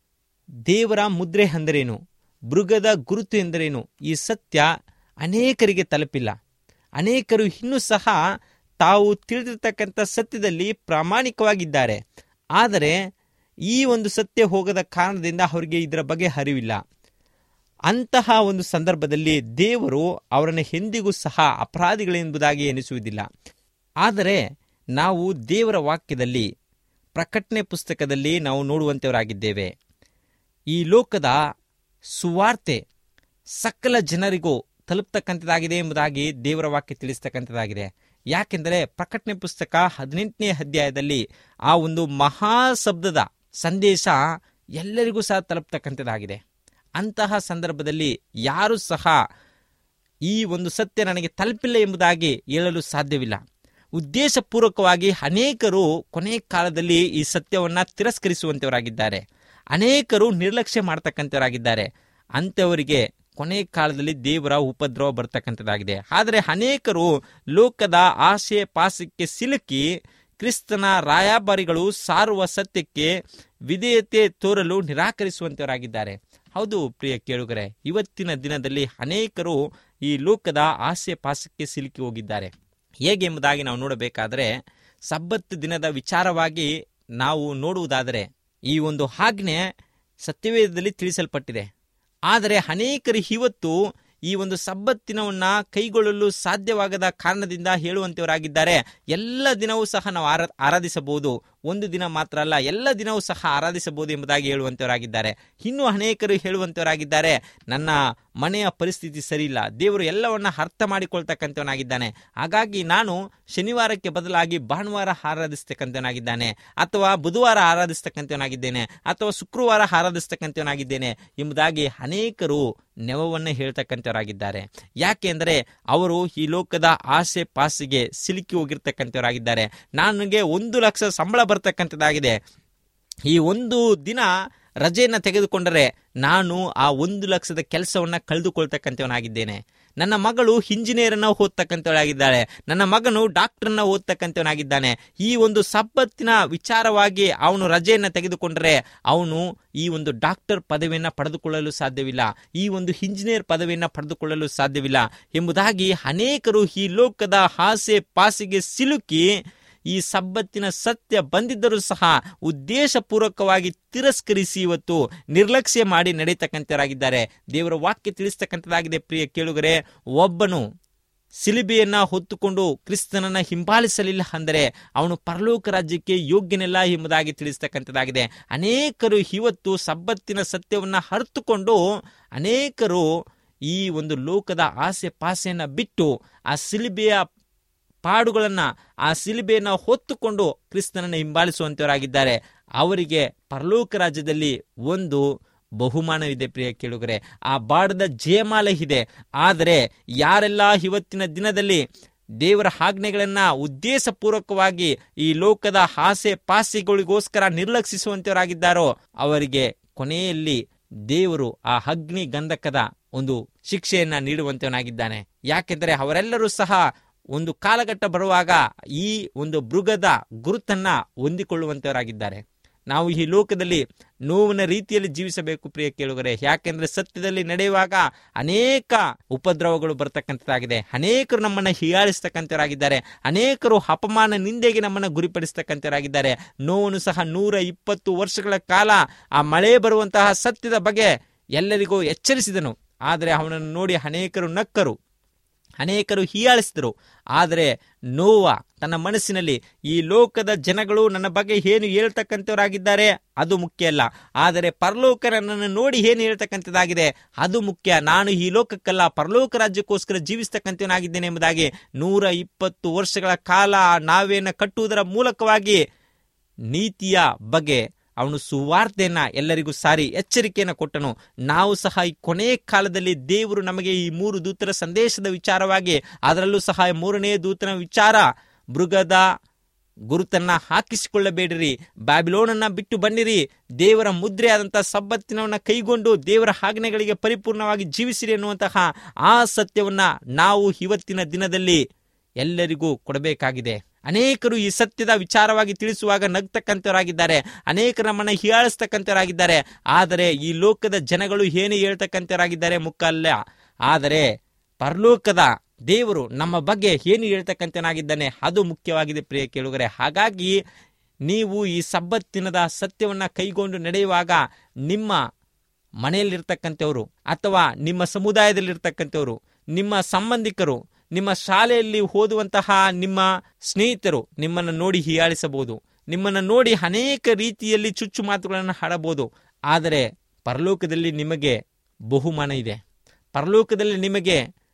ದೇವರ ಮುದ್ರೆ ಎಂದರೇನು ಮೃಗದ ಗುರುತು ಎಂದರೇನು ಈ ಸತ್ಯ ಅನೇಕರಿಗೆ ತಲುಪಿಲ್ಲ ಅನೇಕರು ಇನ್ನೂ ಸಹ ತಾವು ತಿಳಿದಿರ್ತಕ್ಕಂಥ ಸತ್ಯದಲ್ಲಿ ಪ್ರಾಮಾಣಿಕವಾಗಿದ್ದಾರೆ ಆದರೆ ಈ ಒಂದು ಸತ್ಯ ಹೋಗದ ಕಾರಣದಿಂದ ಅವರಿಗೆ ಇದರ ಬಗ್ಗೆ ಅರಿವಿಲ್ಲ ಅಂತಹ ಒಂದು ಸಂದರ್ಭದಲ್ಲಿ ದೇವರು ಅವರನ್ನು ಎಂದಿಗೂ ಸಹ ಅಪರಾಧಿಗಳೆಂಬುದಾಗಿ ಎನಿಸುವುದಿಲ್ಲ ಆದರೆ ನಾವು ದೇವರ ವಾಕ್ಯದಲ್ಲಿ ಪ್ರಕಟಣೆ ಪುಸ್ತಕದಲ್ಲಿ ನಾವು ನೋಡುವಂಥವರಾಗಿದ್ದೇವೆ ಈ ಲೋಕದ ಸುವಾರ್ತೆ ಸಕಲ ಜನರಿಗೂ ತಲುಪ್ತಕ್ಕಂಥದ್ದಾಗಿದೆ ಎಂಬುದಾಗಿ ದೇವರ ವಾಕ್ಯ ತಿಳಿಸ್ತಕ್ಕಂಥದ್ದಾಗಿದೆ ಯಾಕೆಂದರೆ ಪ್ರಕಟಣೆ ಪುಸ್ತಕ ಹದಿನೆಂಟನೇ ಅಧ್ಯಾಯದಲ್ಲಿ ಆ ಒಂದು ಮಹಾಶಬ್ದದ ಸಂದೇಶ ಎಲ್ಲರಿಗೂ ಸಹ ತಲುಪ್ತಕ್ಕಂಥದ್ದಾಗಿದೆ ಅಂತಹ ಸಂದರ್ಭದಲ್ಲಿ ಯಾರೂ ಸಹ ಈ ಒಂದು ಸತ್ಯ ನನಗೆ ತಲುಪಿಲ್ಲ ಎಂಬುದಾಗಿ ಹೇಳಲು ಸಾಧ್ಯವಿಲ್ಲ ಉದ್ದೇಶಪೂರ್ವಕವಾಗಿ ಅನೇಕರು ಕೊನೆ ಕಾಲದಲ್ಲಿ ಈ ಸತ್ಯವನ್ನು ತಿರಸ್ಕರಿಸುವಂಥವರಾಗಿದ್ದಾರೆ ಅನೇಕರು ನಿರ್ಲಕ್ಷ್ಯ ಮಾಡ್ತಕ್ಕಂಥವರಾಗಿದ್ದಾರೆ ಅಂಥವರಿಗೆ ಕೊನೆ ಕಾಲದಲ್ಲಿ ದೇವರ ಉಪದ್ರವ ಬರ್ತಕ್ಕಂಥದ್ದಾಗಿದೆ ಆದರೆ ಅನೇಕರು ಲೋಕದ ಆಶೆ ಪಾಸಕ್ಕೆ ಸಿಲುಕಿ ಕ್ರಿಸ್ತನ ರಾಯಭಾರಿಗಳು ಸಾರುವ ಸತ್ಯಕ್ಕೆ ವಿಧೇಯತೆ ತೋರಲು ನಿರಾಕರಿಸುವಂತವರಾಗಿದ್ದಾರೆ ಹೌದು ಪ್ರಿಯ ಕೇಳುಗರೆ ಇವತ್ತಿನ ದಿನದಲ್ಲಿ ಅನೇಕರು ಈ ಲೋಕದ ಆಸೆ ಪಾಸಕ್ಕೆ ಸಿಲುಕಿ ಹೋಗಿದ್ದಾರೆ ಹೇಗೆ ಎಂಬುದಾಗಿ ನಾವು ನೋಡಬೇಕಾದರೆ ಸಬ್ಬತ್ ದಿನದ ವಿಚಾರವಾಗಿ ನಾವು ನೋಡುವುದಾದರೆ ಈ ಒಂದು ಆಜ್ಞೆ ಸತ್ಯವೇದದಲ್ಲಿ ತಿಳಿಸಲ್ಪಟ್ಟಿದೆ ಆದರೆ ಅನೇಕರು ಇವತ್ತು ಈ ಒಂದು ಸಬ್ಬತ್ತಿನವನ್ನ ಕೈಗೊಳ್ಳಲು ಸಾಧ್ಯವಾಗದ ಕಾರಣದಿಂದ ಹೇಳುವಂತವರಾಗಿದ್ದಾರೆ ಎಲ್ಲ ದಿನವೂ ಸಹ ನಾವು ಆರಾ ಆರಾಧಿಸಬಹುದು ಒಂದು ದಿನ ಮಾತ್ರ ಅಲ್ಲ ಎಲ್ಲ ದಿನವೂ ಸಹ ಆರಾಧಿಸಬಹುದು ಎಂಬುದಾಗಿ ಹೇಳುವಂತವರಾಗಿದ್ದಾರೆ ಇನ್ನು ಅನೇಕರು ಹೇಳುವಂತವರಾಗಿದ್ದಾರೆ ನನ್ನ ಮನೆಯ ಪರಿಸ್ಥಿತಿ ಸರಿಯಿಲ್ಲ ದೇವರು ಎಲ್ಲವನ್ನ ಅರ್ಥ ಮಾಡಿಕೊಳ್ತಕ್ಕಂಥವನಾಗಿದ್ದಾನೆ ಹಾಗಾಗಿ ನಾನು ಶನಿವಾರಕ್ಕೆ ಬದಲಾಗಿ ಭಾನುವಾರ ಆರಾಧಿಸ್ತಕ್ಕಂಥವನಾಗಿದ್ದಾನೆ ಅಥವಾ ಬುಧವಾರ ಆರಾಧಿಸ್ತಕ್ಕಂಥವನಾಗಿದ್ದೇನೆ ಅಥವಾ ಶುಕ್ರವಾರ ಆರಾಧಿಸ್ತಕ್ಕಂಥವನಾಗಿದ್ದೇನೆ ಎಂಬುದಾಗಿ ಅನೇಕರು ನೆವವನ್ನು ಹೇಳ್ತಕ್ಕಂಥವರಾಗಿದ್ದಾರೆ ಯಾಕೆ ಅಂದರೆ ಅವರು ಈ ಲೋಕದ ಆಸೆ ಪಾಸಿಗೆ ಸಿಲುಕಿ ಹೋಗಿರ್ತಕ್ಕಂಥವರಾಗಿದ್ದಾರೆ ನನಗೆ ಒಂದು ಲಕ್ಷ ಸಂಬಳ ಬರ್ತಕ್ಕಂಥದ್ದಾಗಿದೆ ಈ ಒಂದು ದಿನ ರಜೆಯನ್ನು ತೆಗೆದುಕೊಂಡರೆ ನಾನು ಆ ಒಂದು ಲಕ್ಷದ ಕೆಲಸವನ್ನು ಕಳೆದುಕೊಳ್ತಕ್ಕಂಥವನಾಗಿದ್ದೇನೆ ನನ್ನ ಮಗಳು ಇಂಜಿನಿಯರನ್ನ ಓದ್ತಕ್ಕಂಥವಳಾಗಿದ್ದಾಳೆ ನನ್ನ ಮಗನು ಡಾಕ್ಟರ್ನ ಓದ್ತಕ್ಕಂಥವನಾಗಿದ್ದಾನೆ ಈ ಒಂದು ಸಬ್ಬತ್ತಿನ ವಿಚಾರವಾಗಿ ಅವನು ರಜೆಯನ್ನು ತೆಗೆದುಕೊಂಡರೆ ಅವನು ಈ ಒಂದು ಡಾಕ್ಟರ್ ಪದವಿಯನ್ನು ಪಡೆದುಕೊಳ್ಳಲು ಸಾಧ್ಯವಿಲ್ಲ ಈ ಒಂದು ಇಂಜಿನಿಯರ್ ಪದವಿಯನ್ನು ಪಡೆದುಕೊಳ್ಳಲು ಸಾಧ್ಯವಿಲ್ಲ ಎಂಬುದಾಗಿ ಅನೇಕರು ಈ ಲೋಕದ ಆಸೆ ಪಾಸಿಗೆ ಸಿಲುಕಿ ಈ ಸಬ್ಬತ್ತಿನ ಸತ್ಯ ಬಂದಿದ್ದರೂ ಸಹ ಉದ್ದೇಶಪೂರ್ವಕವಾಗಿ ತಿರಸ್ಕರಿಸಿ ಇವತ್ತು ನಿರ್ಲಕ್ಷ್ಯ ಮಾಡಿ ನಡೀತಕ್ಕಂಥವರಾಗಿದ್ದಾರೆ ದೇವರ ವಾಕ್ಯ ತಿಳಿಸ್ತಕ್ಕಂಥದ್ದಾಗಿದೆ ಪ್ರಿಯ ಕೇಳುಗರೆ ಒಬ್ಬನು ಸಿಲಿಬೆಯನ್ನ ಹೊತ್ತುಕೊಂಡು ಕ್ರಿಸ್ತನನ್ನ ಹಿಂಬಾಲಿಸಲಿಲ್ಲ ಅಂದರೆ ಅವನು ಪರಲೋಕ ರಾಜ್ಯಕ್ಕೆ ಯೋಗ್ಯನಿಲ್ಲ ಎಂಬುದಾಗಿ ತಿಳಿಸ್ತಕ್ಕಂಥದ್ದಾಗಿದೆ ಅನೇಕರು ಇವತ್ತು ಸಬ್ಬತ್ತಿನ ಸತ್ಯವನ್ನ ಅರ್ಥಕೊಂಡು ಅನೇಕರು ಈ ಒಂದು ಲೋಕದ ಆಸೆ ಪಾಸೆಯನ್ನ ಬಿಟ್ಟು ಆ ಸಿಲಿಬೆಯ ಪಾಡುಗಳನ್ನು ಆ ಸಿಲಿಬೆಯನ್ನು ಹೊತ್ತುಕೊಂಡು ಕ್ರಿಸ್ತನನ್ನು ಹಿಂಬಾಲಿಸುವಂತವರಾಗಿದ್ದಾರೆ ಅವರಿಗೆ ಪರಲೋಕ ರಾಜ್ಯದಲ್ಲಿ ಒಂದು ಬಹುಮಾನವಿದೆ ಪ್ರಿಯ ಕೇಳುಗರೆ ಆ ಬಾಡದ ಜಯಮಾಲೆ ಇದೆ ಆದರೆ ಯಾರೆಲ್ಲ ಇವತ್ತಿನ ದಿನದಲ್ಲಿ ದೇವರ ಆಜ್ಞೆಗಳನ್ನ ಉದ್ದೇಶಪೂರ್ವಕವಾಗಿ ಈ ಲೋಕದ ಆಸೆ ಪಾಸೆಗಳಿಗೋಸ್ಕರ ನಿರ್ಲಕ್ಷಿಸುವಂತವರಾಗಿದ್ದಾರೋ ಅವರಿಗೆ ಕೊನೆಯಲ್ಲಿ ದೇವರು ಆ ಅಗ್ನಿ ಗಂಧಕದ ಒಂದು ಶಿಕ್ಷೆಯನ್ನ ನೀಡುವಂತವನಾಗಿದ್ದಾನೆ ಯಾಕೆಂದರೆ ಅವರೆಲ್ಲರೂ ಸಹ ಒಂದು ಕಾಲಘಟ್ಟ ಬರುವಾಗ ಈ ಒಂದು ಮೃಗದ ಗುರುತನ್ನ ಹೊಂದಿಕೊಳ್ಳುವಂತವರಾಗಿದ್ದಾರೆ ನಾವು ಈ ಲೋಕದಲ್ಲಿ ನೋವಿನ ರೀತಿಯಲ್ಲಿ ಜೀವಿಸಬೇಕು ಪ್ರಿಯ ಕೇಳುಗರೆ ಯಾಕೆಂದ್ರೆ ಸತ್ಯದಲ್ಲಿ ನಡೆಯುವಾಗ ಅನೇಕ ಉಪದ್ರವಗಳು ಬರ್ತಕ್ಕಂಥದ್ದಾಗಿದೆ ಅನೇಕರು ನಮ್ಮನ್ನ ಹೀಯಾಳಿಸ್ತಕ್ಕಂಥವರಾಗಿದ್ದಾರೆ ಅನೇಕರು ಅಪಮಾನ ನಿಂದೆಗೆ ನಮ್ಮನ್ನ ಗುರಿಪಡಿಸ್ತಕ್ಕಂಥವರಾಗಿದ್ದಾರೆ ನೋವನ್ನು ಸಹ ನೂರ ಇಪ್ಪತ್ತು ವರ್ಷಗಳ ಕಾಲ ಆ ಮಳೆ ಬರುವಂತಹ ಸತ್ಯದ ಬಗ್ಗೆ ಎಲ್ಲರಿಗೂ ಎಚ್ಚರಿಸಿದನು ಆದರೆ ಅವನನ್ನು ನೋಡಿ ಅನೇಕರು ನಕ್ಕರು ಅನೇಕರು ಹೀಯಾಳಿಸಿದರು ಆದರೆ ನೋವ ತನ್ನ ಮನಸ್ಸಿನಲ್ಲಿ ಈ ಲೋಕದ ಜನಗಳು ನನ್ನ ಬಗ್ಗೆ ಏನು ಹೇಳ್ತಕ್ಕಂಥವರಾಗಿದ್ದಾರೆ ಅದು ಮುಖ್ಯ ಅಲ್ಲ ಆದರೆ ಪರಲೋಕ ನನ್ನನ್ನು ನೋಡಿ ಏನು ಹೇಳ್ತಕ್ಕಂಥದ್ದಾಗಿದೆ ಅದು ಮುಖ್ಯ ನಾನು ಈ ಲೋಕಕ್ಕಲ್ಲ ಪರಲೋಕ ರಾಜ್ಯಕ್ಕೋಸ್ಕರ ಜೀವಿಸ್ತಕ್ಕಂಥವನಾಗಿದ್ದೇನೆ ಎಂಬುದಾಗಿ ನೂರ ಇಪ್ಪತ್ತು ವರ್ಷಗಳ ಕಾಲ ಆ ನಾವೆಯನ್ನು ಕಟ್ಟುವುದರ ಮೂಲಕವಾಗಿ ನೀತಿಯ ಬಗ್ಗೆ ಅವನು ಸುವಾರ್ತೆಯನ್ನ ಎಲ್ಲರಿಗೂ ಸಾರಿ ಎಚ್ಚರಿಕೆಯನ್ನು ಕೊಟ್ಟನು ನಾವು ಸಹ ಈ ಕೊನೆಯ ಕಾಲದಲ್ಲಿ ದೇವರು ನಮಗೆ ಈ ಮೂರು ದೂತರ ಸಂದೇಶದ ವಿಚಾರವಾಗಿ ಅದರಲ್ಲೂ ಸಹ ಈ ಮೂರನೇ ದೂತನ ವಿಚಾರ ಮೃಗದ ಗುರುತನ್ನ ಹಾಕಿಸಿಕೊಳ್ಳಬೇಡಿರಿ ಬ್ಯಾಬಿಲೋನನ್ನ ಬಿಟ್ಟು ಬನ್ನಿರಿ ದೇವರ ಮುದ್ರೆ ಆದಂತಹ ಸಬ್ಬತ್ತಿನವನ್ನ ಕೈಗೊಂಡು ದೇವರ ಆಜ್ಞೆಗಳಿಗೆ ಪರಿಪೂರ್ಣವಾಗಿ ಜೀವಿಸಿರಿ ಎನ್ನುವಂತಹ ಆ ಸತ್ಯವನ್ನ ನಾವು ಇವತ್ತಿನ ದಿನದಲ್ಲಿ ಎಲ್ಲರಿಗೂ ಕೊಡಬೇಕಾಗಿದೆ ಅನೇಕರು ಈ ಸತ್ಯದ ವಿಚಾರವಾಗಿ ತಿಳಿಸುವಾಗ ನಗ್ತಕ್ಕಂಥವರಾಗಿದ್ದಾರೆ ಅನೇಕರು ನಮ್ಮನ್ನ ಹೀಯಾಳಿಸ್ತಕ್ಕಂಥವರಾಗಿದ್ದಾರೆ ಆದರೆ ಈ ಲೋಕದ ಜನಗಳು ಏನು ಹೇಳ್ತಕ್ಕಂಥವರಾಗಿದ್ದಾರೆ ಮುಖ ಅಲ್ಲ ಆದರೆ ಪರಲೋಕದ ದೇವರು ನಮ್ಮ ಬಗ್ಗೆ ಏನು ಹೇಳ್ತಕ್ಕಂಥನಾಗಿದ್ದಾನೆ ಅದು ಮುಖ್ಯವಾಗಿದೆ ಪ್ರಿಯ ಕೇಳುಗರೆ ಹಾಗಾಗಿ ನೀವು ಈ ಸಬ್ಬತ್ತಿನದ ಸತ್ಯವನ್ನ ಕೈಗೊಂಡು ನಡೆಯುವಾಗ ನಿಮ್ಮ ಮನೆಯಲ್ಲಿರ್ತಕ್ಕಂಥವ್ರು ಅಥವಾ ನಿಮ್ಮ ಸಮುದಾಯದಲ್ಲಿರ್ತಕ್ಕಂಥವ್ರು ನಿಮ್ಮ ಸಂಬಂಧಿಕರು ನಿಮ್ಮ ಶಾಲೆಯಲ್ಲಿ ಓದುವಂತಹ ನಿಮ್ಮ ಸ್ನೇಹಿತರು ನಿಮ್ಮನ್ನು ನೋಡಿ ಹೀಯಾಳಿಸಬಹುದು ನಿಮ್ಮನ್ನು ನೋಡಿ ಅನೇಕ ರೀತಿಯಲ್ಲಿ ಚುಚ್ಚು ಮಾತುಗಳನ್ನು ಆಡಬಹುದು ಆದರೆ ಪರಲೋಕದಲ್ಲಿ ನಿಮಗೆ ಬಹುಮಾನ ಇದೆ ಪರಲೋಕದಲ್ಲಿ ನಿಮಗೆ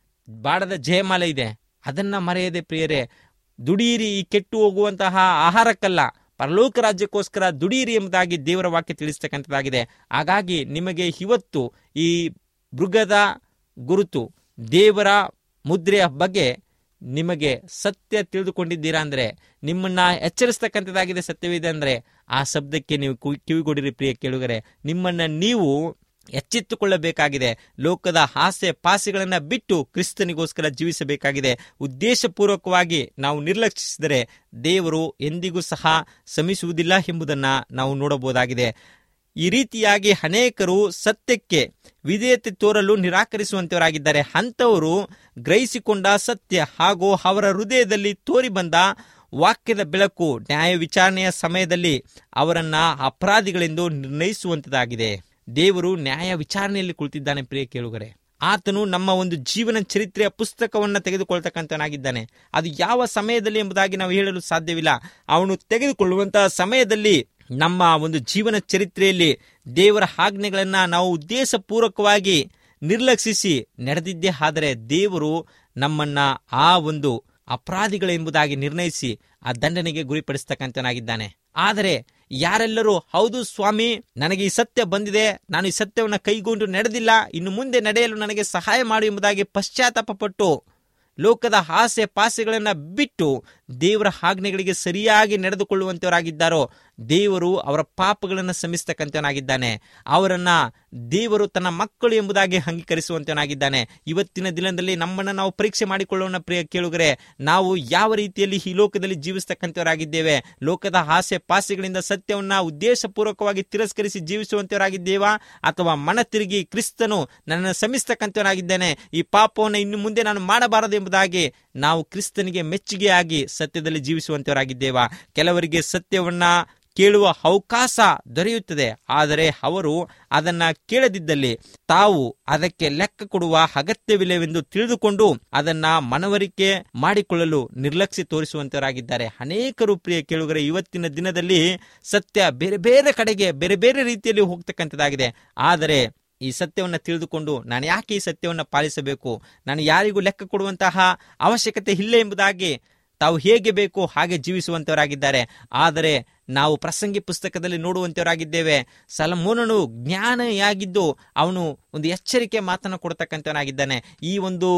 ಬಾಡದ ಜಯಮಾಲೆ ಇದೆ ಅದನ್ನ ಮರೆಯದೆ ಪ್ರಿಯರೇ ದುಡೀರಿ ಈ ಕೆಟ್ಟು ಹೋಗುವಂತಹ ಆಹಾರಕ್ಕಲ್ಲ ಪರಲೋಕ ರಾಜ್ಯಕ್ಕೋಸ್ಕರ ದುಡೀರಿ ಎಂಬುದಾಗಿ ದೇವರ ವಾಕ್ಯ ತಿಳಿಸ್ತಕ್ಕಂಥದ್ದಾಗಿದೆ ಹಾಗಾಗಿ ನಿಮಗೆ ಇವತ್ತು ಈ ಮೃಗದ ಗುರುತು ದೇವರ ಮುದ್ರೆಯ ಬಗ್ಗೆ ನಿಮಗೆ ಸತ್ಯ ತಿಳಿದುಕೊಂಡಿದ್ದೀರಾ ಅಂದ್ರೆ ನಿಮ್ಮನ್ನ ಎಚ್ಚರಿಸ್ತಕ್ಕಂಥದ್ದಾಗಿದೆ ಸತ್ಯವಿದೆ ಅಂದ್ರೆ ಆ ಶಬ್ದಕ್ಕೆ ನೀವು ಕು- ಕಿವಿಗೊಡಿರಿ ಪ್ರಿಯ ಕೇಳುಗರೆ ನಿಮ್ಮನ್ನ ನೀವು ಎಚ್ಚೆತ್ತುಕೊಳ್ಳಬೇಕಾಗಿದೆ ಲೋಕದ ಆಸೆ ಪಾಸೆಗಳನ್ನ ಬಿಟ್ಟು ಕ್ರಿಸ್ತನಿಗೋಸ್ಕರ ಜೀವಿಸಬೇಕಾಗಿದೆ ಉದ್ದೇಶಪೂರ್ವಕವಾಗಿ ನಾವು ನಿರ್ಲಕ್ಷಿಸಿದರೆ ದೇವರು ಎಂದಿಗೂ ಸಹ ಶ್ರಮಿಸುವುದಿಲ್ಲ ಎಂಬುದನ್ನ ನಾವು ನೋಡಬಹುದಾಗಿದೆ ಈ ರೀತಿಯಾಗಿ ಅನೇಕರು ಸತ್ಯಕ್ಕೆ ವಿಧೇಯತೆ ತೋರಲು ನಿರಾಕರಿಸುವಂತವರಾಗಿದ್ದಾರೆ ಅಂಥವರು ಗ್ರಹಿಸಿಕೊಂಡ ಸತ್ಯ ಹಾಗೂ ಅವರ ಹೃದಯದಲ್ಲಿ ತೋರಿ ಬಂದ ವಾಕ್ಯದ ಬೆಳಕು ನ್ಯಾಯ ವಿಚಾರಣೆಯ ಸಮಯದಲ್ಲಿ ಅವರನ್ನ ಅಪರಾಧಿಗಳೆಂದು ನಿರ್ಣಯಿಸುವಂತದಾಗಿದೆ ದೇವರು ನ್ಯಾಯ ವಿಚಾರಣೆಯಲ್ಲಿ ಕುಳಿತಿದ್ದಾನೆ ಪ್ರಿಯ ಕೇಳುಗರೆ ಆತನು ನಮ್ಮ ಒಂದು ಜೀವನ ಚರಿತ್ರೆಯ ಪುಸ್ತಕವನ್ನು ತೆಗೆದುಕೊಳ್ತಕ್ಕಂಥನಾಗಿದ್ದಾನೆ ಅದು ಯಾವ ಸಮಯದಲ್ಲಿ ಎಂಬುದಾಗಿ ನಾವು ಹೇಳಲು ಸಾಧ್ಯವಿಲ್ಲ ಅವನು ತೆಗೆದುಕೊಳ್ಳುವಂತಹ ಸಮಯದಲ್ಲಿ ನಮ್ಮ ಒಂದು ಜೀವನ ಚರಿತ್ರೆಯಲ್ಲಿ ದೇವರ ಆಜ್ಞೆಗಳನ್ನ ನಾವು ಉದ್ದೇಶಪೂರ್ವಕವಾಗಿ ನಿರ್ಲಕ್ಷಿಸಿ ನಡೆದಿದ್ದೇ ಆದರೆ ದೇವರು ನಮ್ಮನ್ನ ಆ ಒಂದು ಅಪರಾಧಿಗಳೆಂಬುದಾಗಿ ನಿರ್ಣಯಿಸಿ ಆ ದಂಡನೆಗೆ ಗುರಿಪಡಿಸ್ತಕ್ಕಂಥನಾಗಿದ್ದಾನೆ ಆದರೆ ಯಾರೆಲ್ಲರೂ ಹೌದು ಸ್ವಾಮಿ ನನಗೆ ಈ ಸತ್ಯ ಬಂದಿದೆ ನಾನು ಈ ಸತ್ಯವನ್ನು ಕೈಗೊಂಡು ನಡೆದಿಲ್ಲ ಇನ್ನು ಮುಂದೆ ನಡೆಯಲು ನನಗೆ ಸಹಾಯ ಮಾಡು ಎಂಬುದಾಗಿ ಪಶ್ಚಾತ್ತಾಪ ಪಟ್ಟು ಲೋಕದ ಆಸೆ ಪಾಸೆಗಳನ್ನ ಬಿಟ್ಟು ದೇವರ ಆಜ್ಞೆಗಳಿಗೆ ಸರಿಯಾಗಿ ನಡೆದುಕೊಳ್ಳುವಂತವರಾಗಿದ್ದಾರೋ ದೇವರು ಅವರ ಪಾಪಗಳನ್ನು ಶ್ರಮಿಸ್ತಕ್ಕಂಥವನಾಗಿದ್ದಾನೆ ಅವರನ್ನ ದೇವರು ತನ್ನ ಮಕ್ಕಳು ಎಂಬುದಾಗಿ ಅಂಗೀಕರಿಸುವಂತವನಾಗಿದ್ದಾನೆ ಇವತ್ತಿನ ದಿನದಲ್ಲಿ ನಮ್ಮನ್ನು ನಾವು ಪರೀಕ್ಷೆ ಮಾಡಿಕೊಳ್ಳೋಣ ಪ್ರಿಯ ಕೇಳುಗರೆ ನಾವು ಯಾವ ರೀತಿಯಲ್ಲಿ ಈ ಲೋಕದಲ್ಲಿ ಜೀವಿಸ್ತಕ್ಕಂಥವರಾಗಿದ್ದೇವೆ ಲೋಕದ ಆಸೆ ಪಾಸೆಗಳಿಂದ ಸತ್ಯವನ್ನ ಉದ್ದೇಶಪೂರ್ವಕವಾಗಿ ತಿರಸ್ಕರಿಸಿ ಜೀವಿಸುವಂತವರಾಗಿದ್ದೇವಾ ಅಥವಾ ಮನ ತಿರುಗಿ ಕ್ರಿಸ್ತನು ನನ್ನನ್ನು ಶ್ರಮಿಸ್ತಕ್ಕಂಥವನಾಗಿದ್ದೇನೆ ಈ ಪಾಪವನ್ನು ಇನ್ನು ಮುಂದೆ ನಾನು ಮಾಡಬಾರದು ಎಂಬುದಾಗಿ ನಾವು ಕ್ರಿಸ್ತನಿಗೆ ಮೆಚ್ಚುಗೆಯಾಗಿ ಸತ್ಯದಲ್ಲಿ ಜೀವಿಸುವಂತವರಾಗಿದ್ದೇವಾ ಕೆಲವರಿಗೆ ಸತ್ಯವನ್ನ ಕೇಳುವ ಅವಕಾಶ ದೊರೆಯುತ್ತದೆ ಆದರೆ ಅವರು ಅದನ್ನ ಕೇಳದಿದ್ದಲ್ಲಿ ತಾವು ಅದಕ್ಕೆ ಲೆಕ್ಕ ಕೊಡುವ ಅಗತ್ಯವಿಲ್ಲವೆಂದು ತಿಳಿದುಕೊಂಡು ಅದನ್ನ ಮನವರಿಕೆ ಮಾಡಿಕೊಳ್ಳಲು ನಿರ್ಲಕ್ಷ್ಯ ತೋರಿಸುವಂತವರಾಗಿದ್ದಾರೆ ಅನೇಕರು ಪ್ರಿಯ ಕೇಳುಗರೆ ಇವತ್ತಿನ ದಿನದಲ್ಲಿ ಸತ್ಯ ಬೇರೆ ಬೇರೆ ಕಡೆಗೆ ಬೇರೆ ಬೇರೆ ರೀತಿಯಲ್ಲಿ ಹೋಗ್ತಕ್ಕಂಥದ್ದಾಗಿದೆ ಆದರೆ ಈ ಸತ್ಯವನ್ನು ತಿಳಿದುಕೊಂಡು ನಾನು ಯಾಕೆ ಈ ಸತ್ಯವನ್ನು ಪಾಲಿಸಬೇಕು ನಾನು ಯಾರಿಗೂ ಲೆಕ್ಕ ಕೊಡುವಂತಹ ಅವಶ್ಯಕತೆ ಇಲ್ಲ ಎಂಬುದಾಗಿ ತಾವು ಹೇಗೆ ಬೇಕು ಹಾಗೆ ಜೀವಿಸುವಂತವರಾಗಿದ್ದಾರೆ ಆದರೆ ನಾವು ಪ್ರಸಂಗಿ ಪುಸ್ತಕದಲ್ಲಿ ನೋಡುವಂತವರಾಗಿದ್ದೇವೆ ಸಲಮೋನನು ಜ್ಞಾನಿಯಾಗಿದ್ದು ಅವನು ಒಂದು ಎಚ್ಚರಿಕೆ ಮಾತನ್ನು ಕೊಡ್ತಕ್ಕಂಥವನಾಗಿದ್ದಾನೆ ಈ ಒಂದು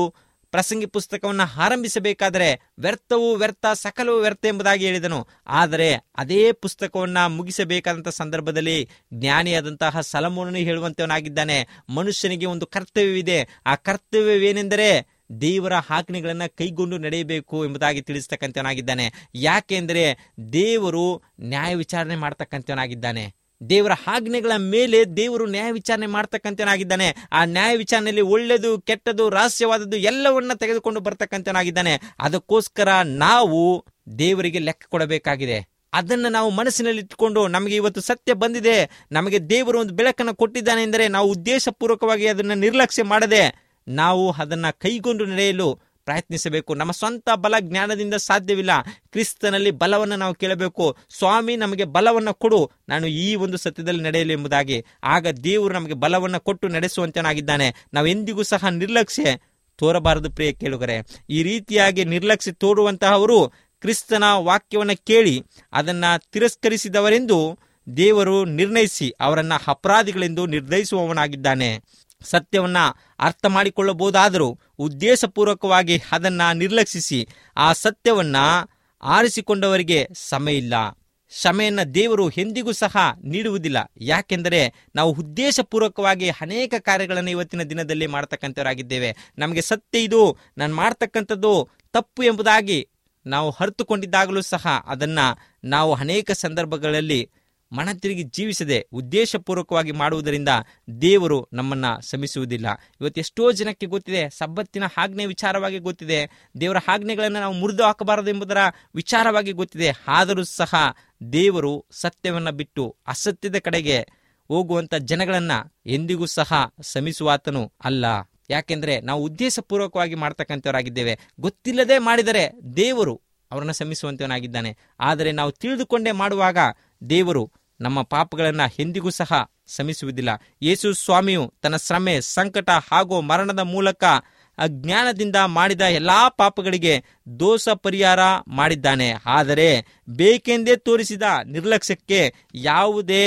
ಪ್ರಸಂಗಿ ಪುಸ್ತಕವನ್ನು ಆರಂಭಿಸಬೇಕಾದರೆ ವ್ಯರ್ಥವು ವ್ಯರ್ಥ ಸಕಲವು ವ್ಯರ್ಥ ಎಂಬುದಾಗಿ ಹೇಳಿದನು ಆದರೆ ಅದೇ ಪುಸ್ತಕವನ್ನ ಮುಗಿಸಬೇಕಾದಂಥ ಸಂದರ್ಭದಲ್ಲಿ ಜ್ಞಾನಿಯಾದಂತಹ ಸಲಮೋನನು ಹೇಳುವಂತವನಾಗಿದ್ದಾನೆ ಮನುಷ್ಯನಿಗೆ ಒಂದು ಕರ್ತವ್ಯವಿದೆ ಆ ಕರ್ತವ್ಯವೇನೆಂದರೆ ದೇವರ ಆಜ್ಞೆಗಳನ್ನ ಕೈಗೊಂಡು ನಡೆಯಬೇಕು ಎಂಬುದಾಗಿ ತಿಳಿಸ್ತಕ್ಕಂಥವನಾಗಿದ್ದಾನೆ ಯಾಕೆಂದರೆ ದೇವರು ನ್ಯಾಯ ವಿಚಾರಣೆ ಮಾಡ್ತಕ್ಕಂಥವನಾಗಿದ್ದಾನೆ ದೇವರ ಆಜ್ಞೆಗಳ ಮೇಲೆ ದೇವರು ನ್ಯಾಯ ವಿಚಾರಣೆ ಮಾಡ್ತಕ್ಕಂಥವನಾಗಿದ್ದಾನೆ ಆ ನ್ಯಾಯ ವಿಚಾರಣೆಯಲ್ಲಿ ಒಳ್ಳೆಯದು ಕೆಟ್ಟದು ರಹಸ್ಯವಾದದ್ದು ಎಲ್ಲವನ್ನ ತೆಗೆದುಕೊಂಡು ಬರ್ತಕ್ಕಂಥವನಾಗಿದ್ದಾನೆ ಅದಕ್ಕೋಸ್ಕರ ನಾವು ದೇವರಿಗೆ ಲೆಕ್ಕ ಕೊಡಬೇಕಾಗಿದೆ ಅದನ್ನು ನಾವು ಮನಸ್ಸಿನಲ್ಲಿ ಇಟ್ಕೊಂಡು ನಮಗೆ ಇವತ್ತು ಸತ್ಯ ಬಂದಿದೆ ನಮಗೆ ದೇವರು ಒಂದು ಬೆಳಕನ್ನು ಕೊಟ್ಟಿದ್ದಾನೆ ಎಂದರೆ ನಾವು ಉದ್ದೇಶಪೂರ್ವಕವಾಗಿ ಅದನ್ನು ನಿರ್ಲಕ್ಷ್ಯ ಮಾಡದೆ ನಾವು ಅದನ್ನು ಕೈಗೊಂಡು ನಡೆಯಲು ಪ್ರಯತ್ನಿಸಬೇಕು ನಮ್ಮ ಸ್ವಂತ ಬಲ ಜ್ಞಾನದಿಂದ ಸಾಧ್ಯವಿಲ್ಲ ಕ್ರಿಸ್ತನಲ್ಲಿ ಬಲವನ್ನು ನಾವು ಕೇಳಬೇಕು ಸ್ವಾಮಿ ನಮಗೆ ಬಲವನ್ನು ಕೊಡು ನಾನು ಈ ಒಂದು ಸತ್ಯದಲ್ಲಿ ನಡೆಯಲು ಎಂಬುದಾಗಿ ಆಗ ದೇವರು ನಮಗೆ ಬಲವನ್ನು ಕೊಟ್ಟು ನಡೆಸುವಂತನಾಗಿದ್ದಾನೆ ನಾವು ಎಂದಿಗೂ ಸಹ ನಿರ್ಲಕ್ಷ್ಯ ತೋರಬಾರದು ಪ್ರಿಯ ಕೇಳುಗರೆ ಈ ರೀತಿಯಾಗಿ ನಿರ್ಲಕ್ಷ್ಯ ತೋರುವಂತಹವರು ಕ್ರಿಸ್ತನ ವಾಕ್ಯವನ್ನು ಕೇಳಿ ಅದನ್ನ ತಿರಸ್ಕರಿಸಿದವರೆಂದು ದೇವರು ನಿರ್ಣಯಿಸಿ ಅವರನ್ನ ಅಪರಾಧಿಗಳೆಂದು ನಿರ್ಣಯಿಸುವವನಾಗಿದ್ದಾನೆ ಸತ್ಯವನ್ನ ಅರ್ಥ ಮಾಡಿಕೊಳ್ಳಬಹುದಾದರೂ ಉದ್ದೇಶಪೂರ್ವಕವಾಗಿ ಅದನ್ನ ನಿರ್ಲಕ್ಷಿಸಿ ಆ ಸತ್ಯವನ್ನ ಆರಿಸಿಕೊಂಡವರಿಗೆ ಸಮಯ ಇಲ್ಲ ಕ್ಷಮೆಯನ್ನ ದೇವರು ಎಂದಿಗೂ ಸಹ ನೀಡುವುದಿಲ್ಲ ಯಾಕೆಂದರೆ ನಾವು ಉದ್ದೇಶಪೂರ್ವಕವಾಗಿ ಅನೇಕ ಕಾರ್ಯಗಳನ್ನು ಇವತ್ತಿನ ದಿನದಲ್ಲಿ ಮಾಡ್ತಕ್ಕಂಥವರಾಗಿದ್ದೇವೆ ನಮಗೆ ಸತ್ಯ ಇದು ನಾನು ಮಾಡ್ತಕ್ಕಂಥದ್ದು ತಪ್ಪು ಎಂಬುದಾಗಿ ನಾವು ಅರ್ಥಕೊಂಡಿದ್ದಾಗಲೂ ಸಹ ಅದನ್ನ ನಾವು ಅನೇಕ ಸಂದರ್ಭಗಳಲ್ಲಿ ಮನ ತಿರುಗಿ ಜೀವಿಸದೆ ಉದ್ದೇಶಪೂರ್ವಕವಾಗಿ ಮಾಡುವುದರಿಂದ ದೇವರು ನಮ್ಮನ್ನ ಶ್ರಮಿಸುವುದಿಲ್ಲ ಇವತ್ತು ಎಷ್ಟೋ ಜನಕ್ಕೆ ಗೊತ್ತಿದೆ ಸಬ್ಬತ್ತಿನ ಆಜ್ಞೆ ವಿಚಾರವಾಗಿ ಗೊತ್ತಿದೆ ದೇವರ ಆಜ್ಞೆಗಳನ್ನು ನಾವು ಮುರಿದು ಹಾಕಬಾರದು ಎಂಬುದರ ವಿಚಾರವಾಗಿ ಗೊತ್ತಿದೆ ಆದರೂ ಸಹ ದೇವರು ಸತ್ಯವನ್ನು ಬಿಟ್ಟು ಅಸತ್ಯದ ಕಡೆಗೆ ಹೋಗುವಂತ ಜನಗಳನ್ನ ಎಂದಿಗೂ ಸಹ ಶ್ರಮಿಸುವಾತನು ಅಲ್ಲ ಯಾಕೆಂದ್ರೆ ನಾವು ಉದ್ದೇಶಪೂರ್ವಕವಾಗಿ ಮಾಡ್ತಕ್ಕಂಥವರಾಗಿದ್ದೇವೆ ಗೊತ್ತಿಲ್ಲದೆ ಮಾಡಿದರೆ ದೇವರು ಅವರನ್ನು ಶ್ರಮಿಸುವಂತವನಾಗಿದ್ದಾನೆ ಆದರೆ ನಾವು ತಿಳಿದುಕೊಂಡೇ ಮಾಡುವಾಗ ದೇವರು ನಮ್ಮ ಪಾಪಗಳನ್ನ ಎಂದಿಗೂ ಸಹ ಶ್ರಮಿಸುವುದಿಲ್ಲ ಯೇಸು ಸ್ವಾಮಿಯು ತನ್ನ ಶ್ರಮೆ ಸಂಕಟ ಹಾಗೂ ಮರಣದ ಮೂಲಕ ಅಜ್ಞಾನದಿಂದ ಮಾಡಿದ ಎಲ್ಲಾ ಪಾಪಗಳಿಗೆ ದೋಷ ಪರಿಹಾರ ಮಾಡಿದ್ದಾನೆ ಆದರೆ ಬೇಕೆಂದೇ ತೋರಿಸಿದ ನಿರ್ಲಕ್ಷ್ಯಕ್ಕೆ ಯಾವುದೇ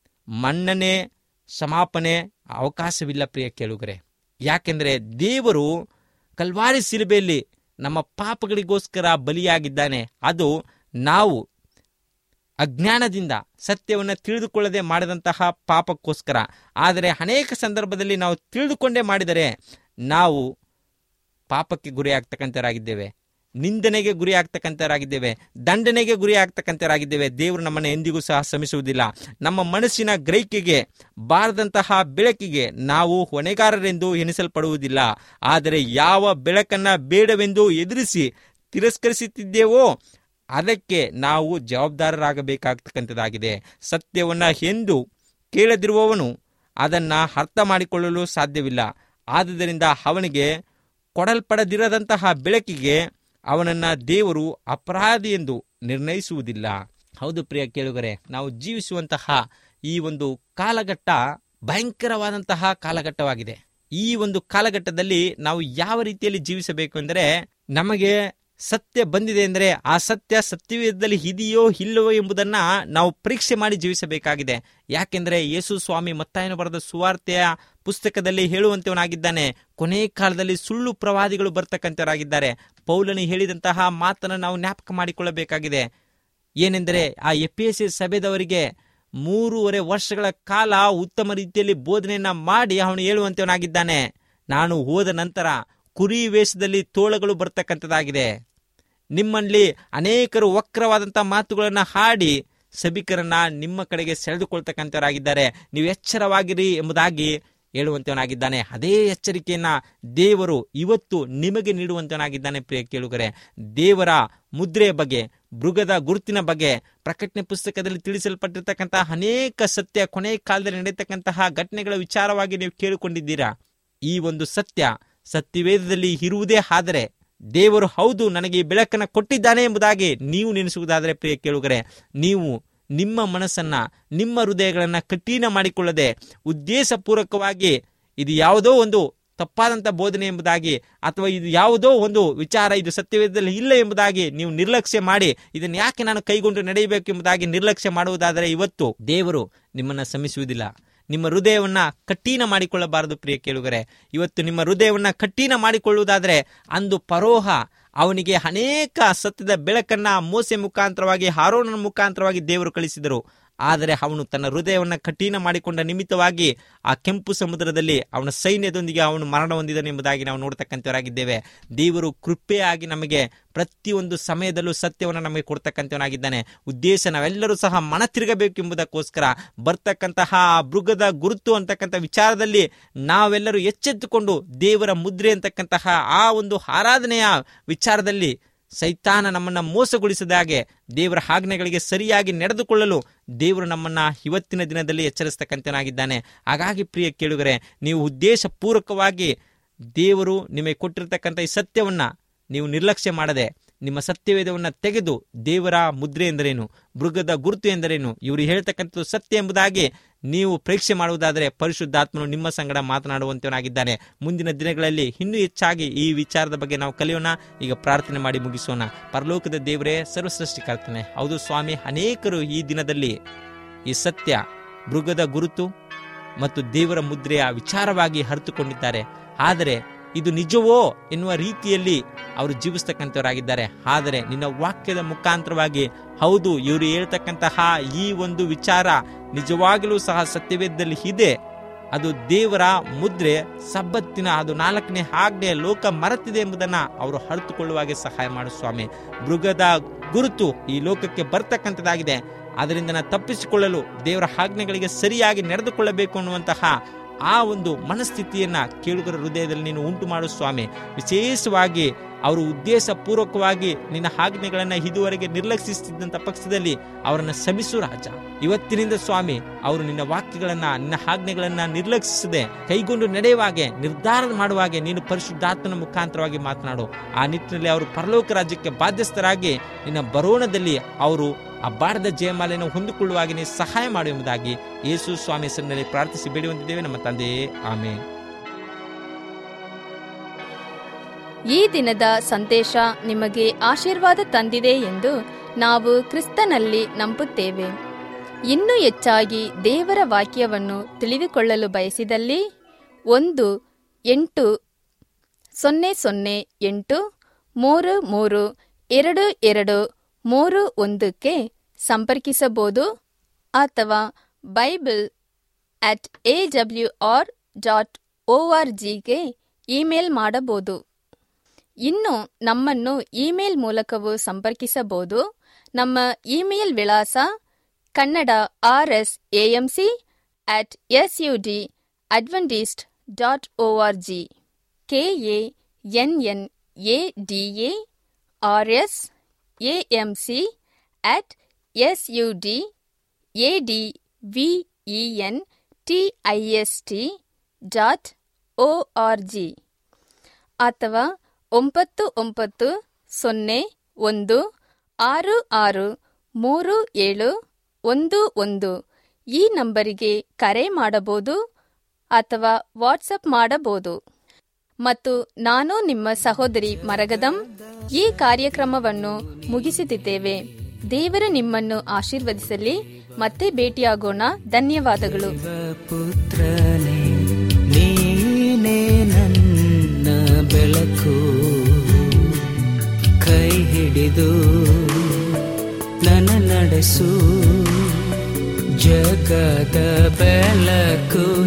ಮನ್ನಣೆ ಕ್ಷಮಾಪಣೆ ಅವಕಾಶವಿಲ್ಲ ಪ್ರಿಯ ಕೇಳುಗರೆ ಯಾಕೆಂದರೆ ದೇವರು ಕಲ್ವಾರಿ ಶಿಲುಬೆಯಲ್ಲಿ ನಮ್ಮ ಪಾಪಗಳಿಗೋಸ್ಕರ ಬಲಿಯಾಗಿದ್ದಾನೆ ಅದು ನಾವು ಅಜ್ಞಾನದಿಂದ ಸತ್ಯವನ್ನು ತಿಳಿದುಕೊಳ್ಳದೆ ಮಾಡಿದಂತಹ ಪಾಪಕ್ಕೋಸ್ಕರ ಆದರೆ ಅನೇಕ ಸಂದರ್ಭದಲ್ಲಿ ನಾವು ತಿಳಿದುಕೊಂಡೇ ಮಾಡಿದರೆ ನಾವು ಪಾಪಕ್ಕೆ ಗುರಿಯಾಗ್ತಕ್ಕಂಥವರಾಗಿದ್ದೇವೆ ನಿಂದನೆಗೆ ಗುರಿ ಆಗ್ತಕ್ಕಂಥವರಾಗಿದ್ದೇವೆ ದಂಡನೆಗೆ ಗುರಿ ಆಗ್ತಕ್ಕಂಥವರಾಗಿದ್ದೇವೆ ದೇವರು ನಮ್ಮನ್ನು ಎಂದಿಗೂ ಸಹ ಶ್ರಮಿಸುವುದಿಲ್ಲ ನಮ್ಮ ಮನಸ್ಸಿನ ಗ್ರಹಿಕೆಗೆ ಬಾರದಂತಹ ಬೆಳಕಿಗೆ ನಾವು ಹೊಣೆಗಾರರೆಂದು ಎನಿಸಲ್ಪಡುವುದಿಲ್ಲ ಆದರೆ ಯಾವ ಬೆಳಕನ್ನ ಬೇಡವೆಂದು ಎದುರಿಸಿ ತಿರಸ್ಕರಿಸುತ್ತಿದ್ದೇವೋ ಅದಕ್ಕೆ ನಾವು ಜವಾಬ್ದಾರರಾಗಬೇಕಾಗ್ತಕ್ಕಂಥದ್ದಾಗಿದೆ ಸತ್ಯವನ್ನ ಎಂದು ಕೇಳದಿರುವವನು ಅದನ್ನ ಅರ್ಥ ಮಾಡಿಕೊಳ್ಳಲು ಸಾಧ್ಯವಿಲ್ಲ ಆದುದರಿಂದ ಅವನಿಗೆ ಕೊಡಲ್ಪಡದಿರದಂತಹ ಬೆಳಕಿಗೆ ಅವನನ್ನ ದೇವರು ಅಪರಾಧಿ ಎಂದು ನಿರ್ಣಯಿಸುವುದಿಲ್ಲ ಹೌದು ಪ್ರಿಯ ಕೇಳುಗರೆ ನಾವು ಜೀವಿಸುವಂತಹ ಈ ಒಂದು ಕಾಲಘಟ್ಟ ಭಯಂಕರವಾದಂತಹ ಕಾಲಘಟ್ಟವಾಗಿದೆ ಈ ಒಂದು ಕಾಲಘಟ್ಟದಲ್ಲಿ ನಾವು ಯಾವ ರೀತಿಯಲ್ಲಿ ಜೀವಿಸಬೇಕು ಎಂದರೆ ನಮಗೆ ಸತ್ಯ ಬಂದಿದೆ ಅಂದರೆ ಆ ಸತ್ಯ ಸತ್ಯವೇದದಲ್ಲಿ ಇದೆಯೋ ಇಲ್ಲವೋ ಎಂಬುದನ್ನ ನಾವು ಪರೀಕ್ಷೆ ಮಾಡಿ ಜೀವಿಸಬೇಕಾಗಿದೆ ಯಾಕೆಂದರೆ ಯೇಸು ಸ್ವಾಮಿ ಮತ್ತಾಯನು ಬರೆದ ಸುವಾರ್ತೆಯ ಪುಸ್ತಕದಲ್ಲಿ ಹೇಳುವಂತವನಾಗಿದ್ದಾನೆ ಕೊನೆ ಕಾಲದಲ್ಲಿ ಸುಳ್ಳು ಪ್ರವಾದಿಗಳು ಬರ್ತಕ್ಕಂಥವರಾಗಿದ್ದಾರೆ ಪೌಲನಿ ಹೇಳಿದಂತಹ ಮಾತನ್ನು ನಾವು ಜ್ಞಾಪಕ ಮಾಡಿಕೊಳ್ಳಬೇಕಾಗಿದೆ ಏನೆಂದರೆ ಆ ಎಪಿ ಎಸ್ ಸಭೆದವರಿಗೆ ಮೂರುವರೆ ವರ್ಷಗಳ ಕಾಲ ಉತ್ತಮ ರೀತಿಯಲ್ಲಿ ಬೋಧನೆಯನ್ನ ಮಾಡಿ ಅವನು ಹೇಳುವಂತವನಾಗಿದ್ದಾನೆ ನಾನು ಹೋದ ನಂತರ ಕುರಿ ವೇಷದಲ್ಲಿ ತೋಳಗಳು ಬರ್ತಕ್ಕಂಥದ್ದಾಗಿದೆ ನಿಮ್ಮಲ್ಲಿ ಅನೇಕರು ವಕ್ರವಾದಂತಹ ಮಾತುಗಳನ್ನು ಹಾಡಿ ಸಭಿಕರನ್ನ ನಿಮ್ಮ ಕಡೆಗೆ ಸೆಳೆದುಕೊಳ್ತಕ್ಕಂಥವರಾಗಿದ್ದಾರೆ ನೀವು ಎಚ್ಚರವಾಗಿರಿ ಎಂಬುದಾಗಿ ಹೇಳುವಂತವನಾಗಿದ್ದಾನೆ ಅದೇ ಎಚ್ಚರಿಕೆಯನ್ನ ದೇವರು ಇವತ್ತು ನಿಮಗೆ ನೀಡುವಂತವನಾಗಿದ್ದಾನೆ ಪ್ರಿಯ ಕೇಳುಗರೆ ದೇವರ ಮುದ್ರೆಯ ಬಗ್ಗೆ ಮೃಗದ ಗುರುತಿನ ಬಗ್ಗೆ ಪ್ರಕಟಣೆ ಪುಸ್ತಕದಲ್ಲಿ ತಿಳಿಸಲ್ಪಟ್ಟಿರ್ತಕ್ಕಂತಹ ಅನೇಕ ಸತ್ಯ ಕೊನೆ ಕಾಲದಲ್ಲಿ ನಡೆಯತಕ್ಕಂತಹ ಘಟನೆಗಳ ವಿಚಾರವಾಗಿ ನೀವು ಕೇಳಿಕೊಂಡಿದ್ದೀರಾ ಈ ಒಂದು ಸತ್ಯ ಸತ್ಯವೇದದಲ್ಲಿ ಇರುವುದೇ ಆದರೆ ದೇವರು ಹೌದು ನನಗೆ ಈ ಬೆಳಕನ್ನು ಕೊಟ್ಟಿದ್ದಾನೆ ಎಂಬುದಾಗಿ ನೀವು ನೆನೆಸುವುದಾದರೆ ಪ್ರಿಯ ಕೇಳುಗರೆ ನೀವು ನಿಮ್ಮ ಮನಸ್ಸನ್ನ ನಿಮ್ಮ ಹೃದಯಗಳನ್ನ ಕಠಿಣ ಮಾಡಿಕೊಳ್ಳದೆ ಉದ್ದೇಶಪೂರ್ವಕವಾಗಿ ಇದು ಯಾವುದೋ ಒಂದು ತಪ್ಪಾದಂಥ ಬೋಧನೆ ಎಂಬುದಾಗಿ ಅಥವಾ ಇದು ಯಾವುದೋ ಒಂದು ವಿಚಾರ ಇದು ಸತ್ಯವೇದದಲ್ಲಿ ಇಲ್ಲ ಎಂಬುದಾಗಿ ನೀವು ನಿರ್ಲಕ್ಷ್ಯ ಮಾಡಿ ಇದನ್ನು ಯಾಕೆ ನಾನು ಕೈಗೊಂಡು ನಡೆಯಬೇಕು ಎಂಬುದಾಗಿ ನಿರ್ಲಕ್ಷ್ಯ ಮಾಡುವುದಾದರೆ ಇವತ್ತು ದೇವರು ನಿಮ್ಮನ್ನು ಶ್ರಮಿಸುವುದಿಲ್ಲ ನಿಮ್ಮ ಹೃದಯವನ್ನ ಕಠಿಣ ಮಾಡಿಕೊಳ್ಳಬಾರದು ಪ್ರಿಯ ಕೇಳುಗರೆ ಇವತ್ತು ನಿಮ್ಮ ಹೃದಯವನ್ನ ಕಠಿಣ ಮಾಡಿಕೊಳ್ಳುವುದಾದ್ರೆ ಅಂದು ಪರೋಹ ಅವನಿಗೆ ಅನೇಕ ಸತ್ಯದ ಬೆಳಕನ್ನ ಮೋಸೆ ಮುಖಾಂತರವಾಗಿ ಹಾರೋಣನ ಮುಖಾಂತರವಾಗಿ ದೇವರು ಕಳಿಸಿದರು ಆದರೆ ಅವನು ತನ್ನ ಹೃದಯವನ್ನು ಕಠಿಣ ಮಾಡಿಕೊಂಡ ನಿಮಿತ್ತವಾಗಿ ಆ ಕೆಂಪು ಸಮುದ್ರದಲ್ಲಿ ಅವನ ಸೈನ್ಯದೊಂದಿಗೆ ಅವನು ಮರಣ ಹೊಂದಿದನು ಎಂಬುದಾಗಿ ನಾವು ನೋಡ್ತಕ್ಕಂಥವರಾಗಿದ್ದೇವೆ ದೇವರು ಕೃಪೆಯಾಗಿ ನಮಗೆ ಪ್ರತಿಯೊಂದು ಸಮಯದಲ್ಲೂ ಸತ್ಯವನ್ನು ನಮಗೆ ಕೊಡ್ತಕ್ಕಂಥವನಾಗಿದ್ದಾನೆ ಉದ್ದೇಶ ನಾವೆಲ್ಲರೂ ಸಹ ಮನ ತಿರುಗಬೇಕು ಎಂಬುದಕ್ಕೋಸ್ಕರ ಬರ್ತಕ್ಕಂತಹ ಆ ಮೃಗದ ಗುರುತು ಅಂತಕ್ಕಂಥ ವಿಚಾರದಲ್ಲಿ ನಾವೆಲ್ಲರೂ ಎಚ್ಚೆತ್ತುಕೊಂಡು ದೇವರ ಮುದ್ರೆ ಅಂತಕ್ಕಂತಹ ಆ ಒಂದು ಆರಾಧನೆಯ ವಿಚಾರದಲ್ಲಿ ಸೈತಾನ ನಮ್ಮನ್ನ ಮೋಸಗೊಳಿಸಿದ ಹಾಗೆ ದೇವರ ಆಜ್ಞೆಗಳಿಗೆ ಸರಿಯಾಗಿ ನಡೆದುಕೊಳ್ಳಲು ದೇವರು ನಮ್ಮನ್ನ ಇವತ್ತಿನ ದಿನದಲ್ಲಿ ಎಚ್ಚರಿಸ್ತಕ್ಕಂಥನಾಗಿದ್ದಾನೆ ಹಾಗಾಗಿ ಪ್ರಿಯ ಕೇಳುಗರೆ ನೀವು ಉದ್ದೇಶಪೂರ್ವಕವಾಗಿ ದೇವರು ನಿಮಗೆ ಕೊಟ್ಟಿರ್ತಕ್ಕಂಥ ಈ ಸತ್ಯವನ್ನ ನೀವು ನಿರ್ಲಕ್ಷ್ಯ ಮಾಡದೆ ನಿಮ್ಮ ಸತ್ಯವೇದವನ್ನು ತೆಗೆದು ದೇವರ ಮುದ್ರೆ ಎಂದರೇನು ಮೃಗದ ಗುರುತು ಎಂದರೇನು ಇವರು ಹೇಳ್ತಕ್ಕಂಥದ್ದು ಸತ್ಯ ಎಂಬುದಾಗಿ ನೀವು ಪರೀಕ್ಷೆ ಮಾಡುವುದಾದರೆ ಪರಿಶುದ್ಧಾತ್ಮನು ನಿಮ್ಮ ಸಂಗಡ ಮಾತನಾಡುವಂತವನಾಗಿದ್ದಾನೆ ಮುಂದಿನ ದಿನಗಳಲ್ಲಿ ಇನ್ನೂ ಹೆಚ್ಚಾಗಿ ಈ ವಿಚಾರದ ಬಗ್ಗೆ ನಾವು ಕಲಿಯೋಣ ಈಗ ಪ್ರಾರ್ಥನೆ ಮಾಡಿ ಮುಗಿಸೋಣ ಪರಲೋಕದ ದೇವರೇ ಸರ್ವಸೃಷ್ಟಿಕರ್ತನೆ ಹೌದು ಸ್ವಾಮಿ ಅನೇಕರು ಈ ದಿನದಲ್ಲಿ ಈ ಸತ್ಯ ಮೃಗದ ಗುರುತು ಮತ್ತು ದೇವರ ಮುದ್ರೆಯ ವಿಚಾರವಾಗಿ ಹರಿತುಕೊಂಡಿದ್ದಾರೆ ಆದರೆ ಇದು ನಿಜವೋ ಎನ್ನುವ ರೀತಿಯಲ್ಲಿ ಅವರು ಜೀವಿಸ್ತಕ್ಕಂಥವರಾಗಿದ್ದಾರೆ ಆದರೆ ನಿನ್ನ ವಾಕ್ಯದ ಮುಖಾಂತರವಾಗಿ ಹೌದು ಇವರು ಹೇಳ್ತಕ್ಕಂತಹ ಈ ಒಂದು ವಿಚಾರ ನಿಜವಾಗಲೂ ಸಹ ಸತ್ಯವೇದದಲ್ಲಿ ಇದೆ ಅದು ದೇವರ ಮುದ್ರೆ ಸಬ್ಬತ್ತಿನ ಅದು ನಾಲ್ಕನೇ ಆಜ್ಞೆ ಲೋಕ ಮರೆತಿದೆ ಎಂಬುದನ್ನ ಅವರು ಅರಿತುಕೊಳ್ಳುವಾಗೆ ಸಹಾಯ ಮಾಡು ಸ್ವಾಮಿ ಮೃಗದ ಗುರುತು ಈ ಲೋಕಕ್ಕೆ ಬರ್ತಕ್ಕಂಥದ್ದಾಗಿದೆ ಅದರಿಂದ ನಾ ತಪ್ಪಿಸಿಕೊಳ್ಳಲು ದೇವರ ಆಜ್ಞೆಗಳಿಗೆ ಸರಿಯಾಗಿ ನಡೆದುಕೊಳ್ಳಬೇಕು ಅನ್ನುವಂತಹ ಆ ಒಂದು ಮನಸ್ಥಿತಿಯನ್ನ ಕೇಳುಗರ ಹೃದಯದಲ್ಲಿ ನೀನು ಉಂಟು ಮಾಡು ಸ್ವಾಮಿ ವಿಶೇಷವಾಗಿ ಅವರು ಉದ್ದೇಶಪೂರ್ವಕವಾಗಿ ನಿನ್ನ ಆಜ್ಞೆಗಳನ್ನ ಇದುವರೆಗೆ ನಿರ್ಲಕ್ಷಿಸುತ್ತಿದ್ದಂಥ ಪಕ್ಷದಲ್ಲಿ ಅವರನ್ನ ಶಮಿಸು ರಾಜ ಇವತ್ತಿನಿಂದ ಸ್ವಾಮಿ ಅವರು ನಿನ್ನ ವಾಕ್ಯಗಳನ್ನ ನಿನ್ನ ಆಜ್ಞೆಗಳನ್ನ ನಿರ್ಲಕ್ಷಿಸದೆ ಕೈಗೊಂಡು ನಡೆಯುವಾಗೆ ನಿರ್ಧಾರ ಮಾಡುವಾಗೆ ನೀನು ಪರಿಶುದ್ಧಾತ್ಮನ ಮುಖಾಂತರವಾಗಿ ಮಾತನಾಡು ಆ ನಿಟ್ಟಿನಲ್ಲಿ ಅವರು ಪರಲೋಕ ರಾಜ್ಯಕ್ಕೆ ಬಾಧ್ಯಸ್ಥರಾಗಿ ನಿನ್ನ ಬರೋಣದಲ್ಲಿ ಅವರು ಆ ಬಾರದ ಜಯಮಾಲೆಯನ್ನು ಹೊಂದಿಕೊಳ್ಳುವಾಗೆ ನೀನು ಸಹಾಯ ಮಾಡು ಎಂಬುದಾಗಿ ಯೇಸು ಸ್ವಾಮಿ ಹೆಸರಿನಲ್ಲಿ ಪ್ರಾರ್ಥಿಸಿ ಬೇಡಿ ಹೊಂದಿದ್ದೇವೆ ನಮ್ಮ ತಂದೆಯೇ ಆಮೇಲೆ ಈ ದಿನದ ಸಂದೇಶ ನಿಮಗೆ ಆಶೀರ್ವಾದ ತಂದಿದೆ ಎಂದು ನಾವು ಕ್ರಿಸ್ತನಲ್ಲಿ ನಂಬುತ್ತೇವೆ ಇನ್ನೂ ಹೆಚ್ಚಾಗಿ ದೇವರ ವಾಕ್ಯವನ್ನು ತಿಳಿದುಕೊಳ್ಳಲು ಬಯಸಿದಲ್ಲಿ ಒಂದು ಎಂಟು ಸೊನ್ನೆ ಸೊನ್ನೆ ಎಂಟು ಮೂರು ಮೂರು ಎರಡು ಎರಡು ಮೂರು ಒಂದಕ್ಕೆ ಸಂಪರ್ಕಿಸಬಹುದು ಅಥವಾ Bible at A W R dot O R ಜಿಗೆ ಇಮೇಲ್ ಮಾಡಬಹುದು ಇನ್ನು ನಮ್ಮನ್ನು ಇಮೇಲ್ ಮೂಲಕವೂ ಸಂಪರ್ಕಿಸಬಹುದು ನಮ್ಮ ಇಮೇಲ್ ವಿಳಾಸ Kannada R S AMC at S U D Adventist dot O R G K A N N A D A R S AMC at S U D A D V E N T I S T dot O R G ಅಥವಾ ಒಂಬತ್ತು ಒಂಬತ್ತು ಸೊನ್ನೆ ಒಂದು ಆರು ಆರು ಮೂರು ಏಳು ಒಂದು ಒಂದು ಈ ನಂಬರಿಗೆ ಕರೆ ಮಾಡಬಹುದು ಅಥವಾ ವಾಟ್ಸಪ್ ಮಾಡಬಹುದು ಮತ್ತು ನಾನು ನಿಮ್ಮ ಸಹೋದರಿ ಮರಗದಂ ಈ ಕಾರ್ಯಕ್ರಮವನ್ನು ಮುಗಿಸುತ್ತಿದ್ದೇವೆ ದೇವರು ನಿಮ್ಮನ್ನು ಆಶೀರ್ವದಿಸಲಿ ಮತ್ತೆ ಭೇಟಿಯಾಗೋಣ ಧನ್ಯವಾದಗಳು ಪುತ್ರನೇ ನೀನೇ ನನ್ನ ಬೆಳಕು ಕೈ ಹಿಡಿದು ನನ್ನ ನಡೆಸು ಜಗದ ಬೆಳಕು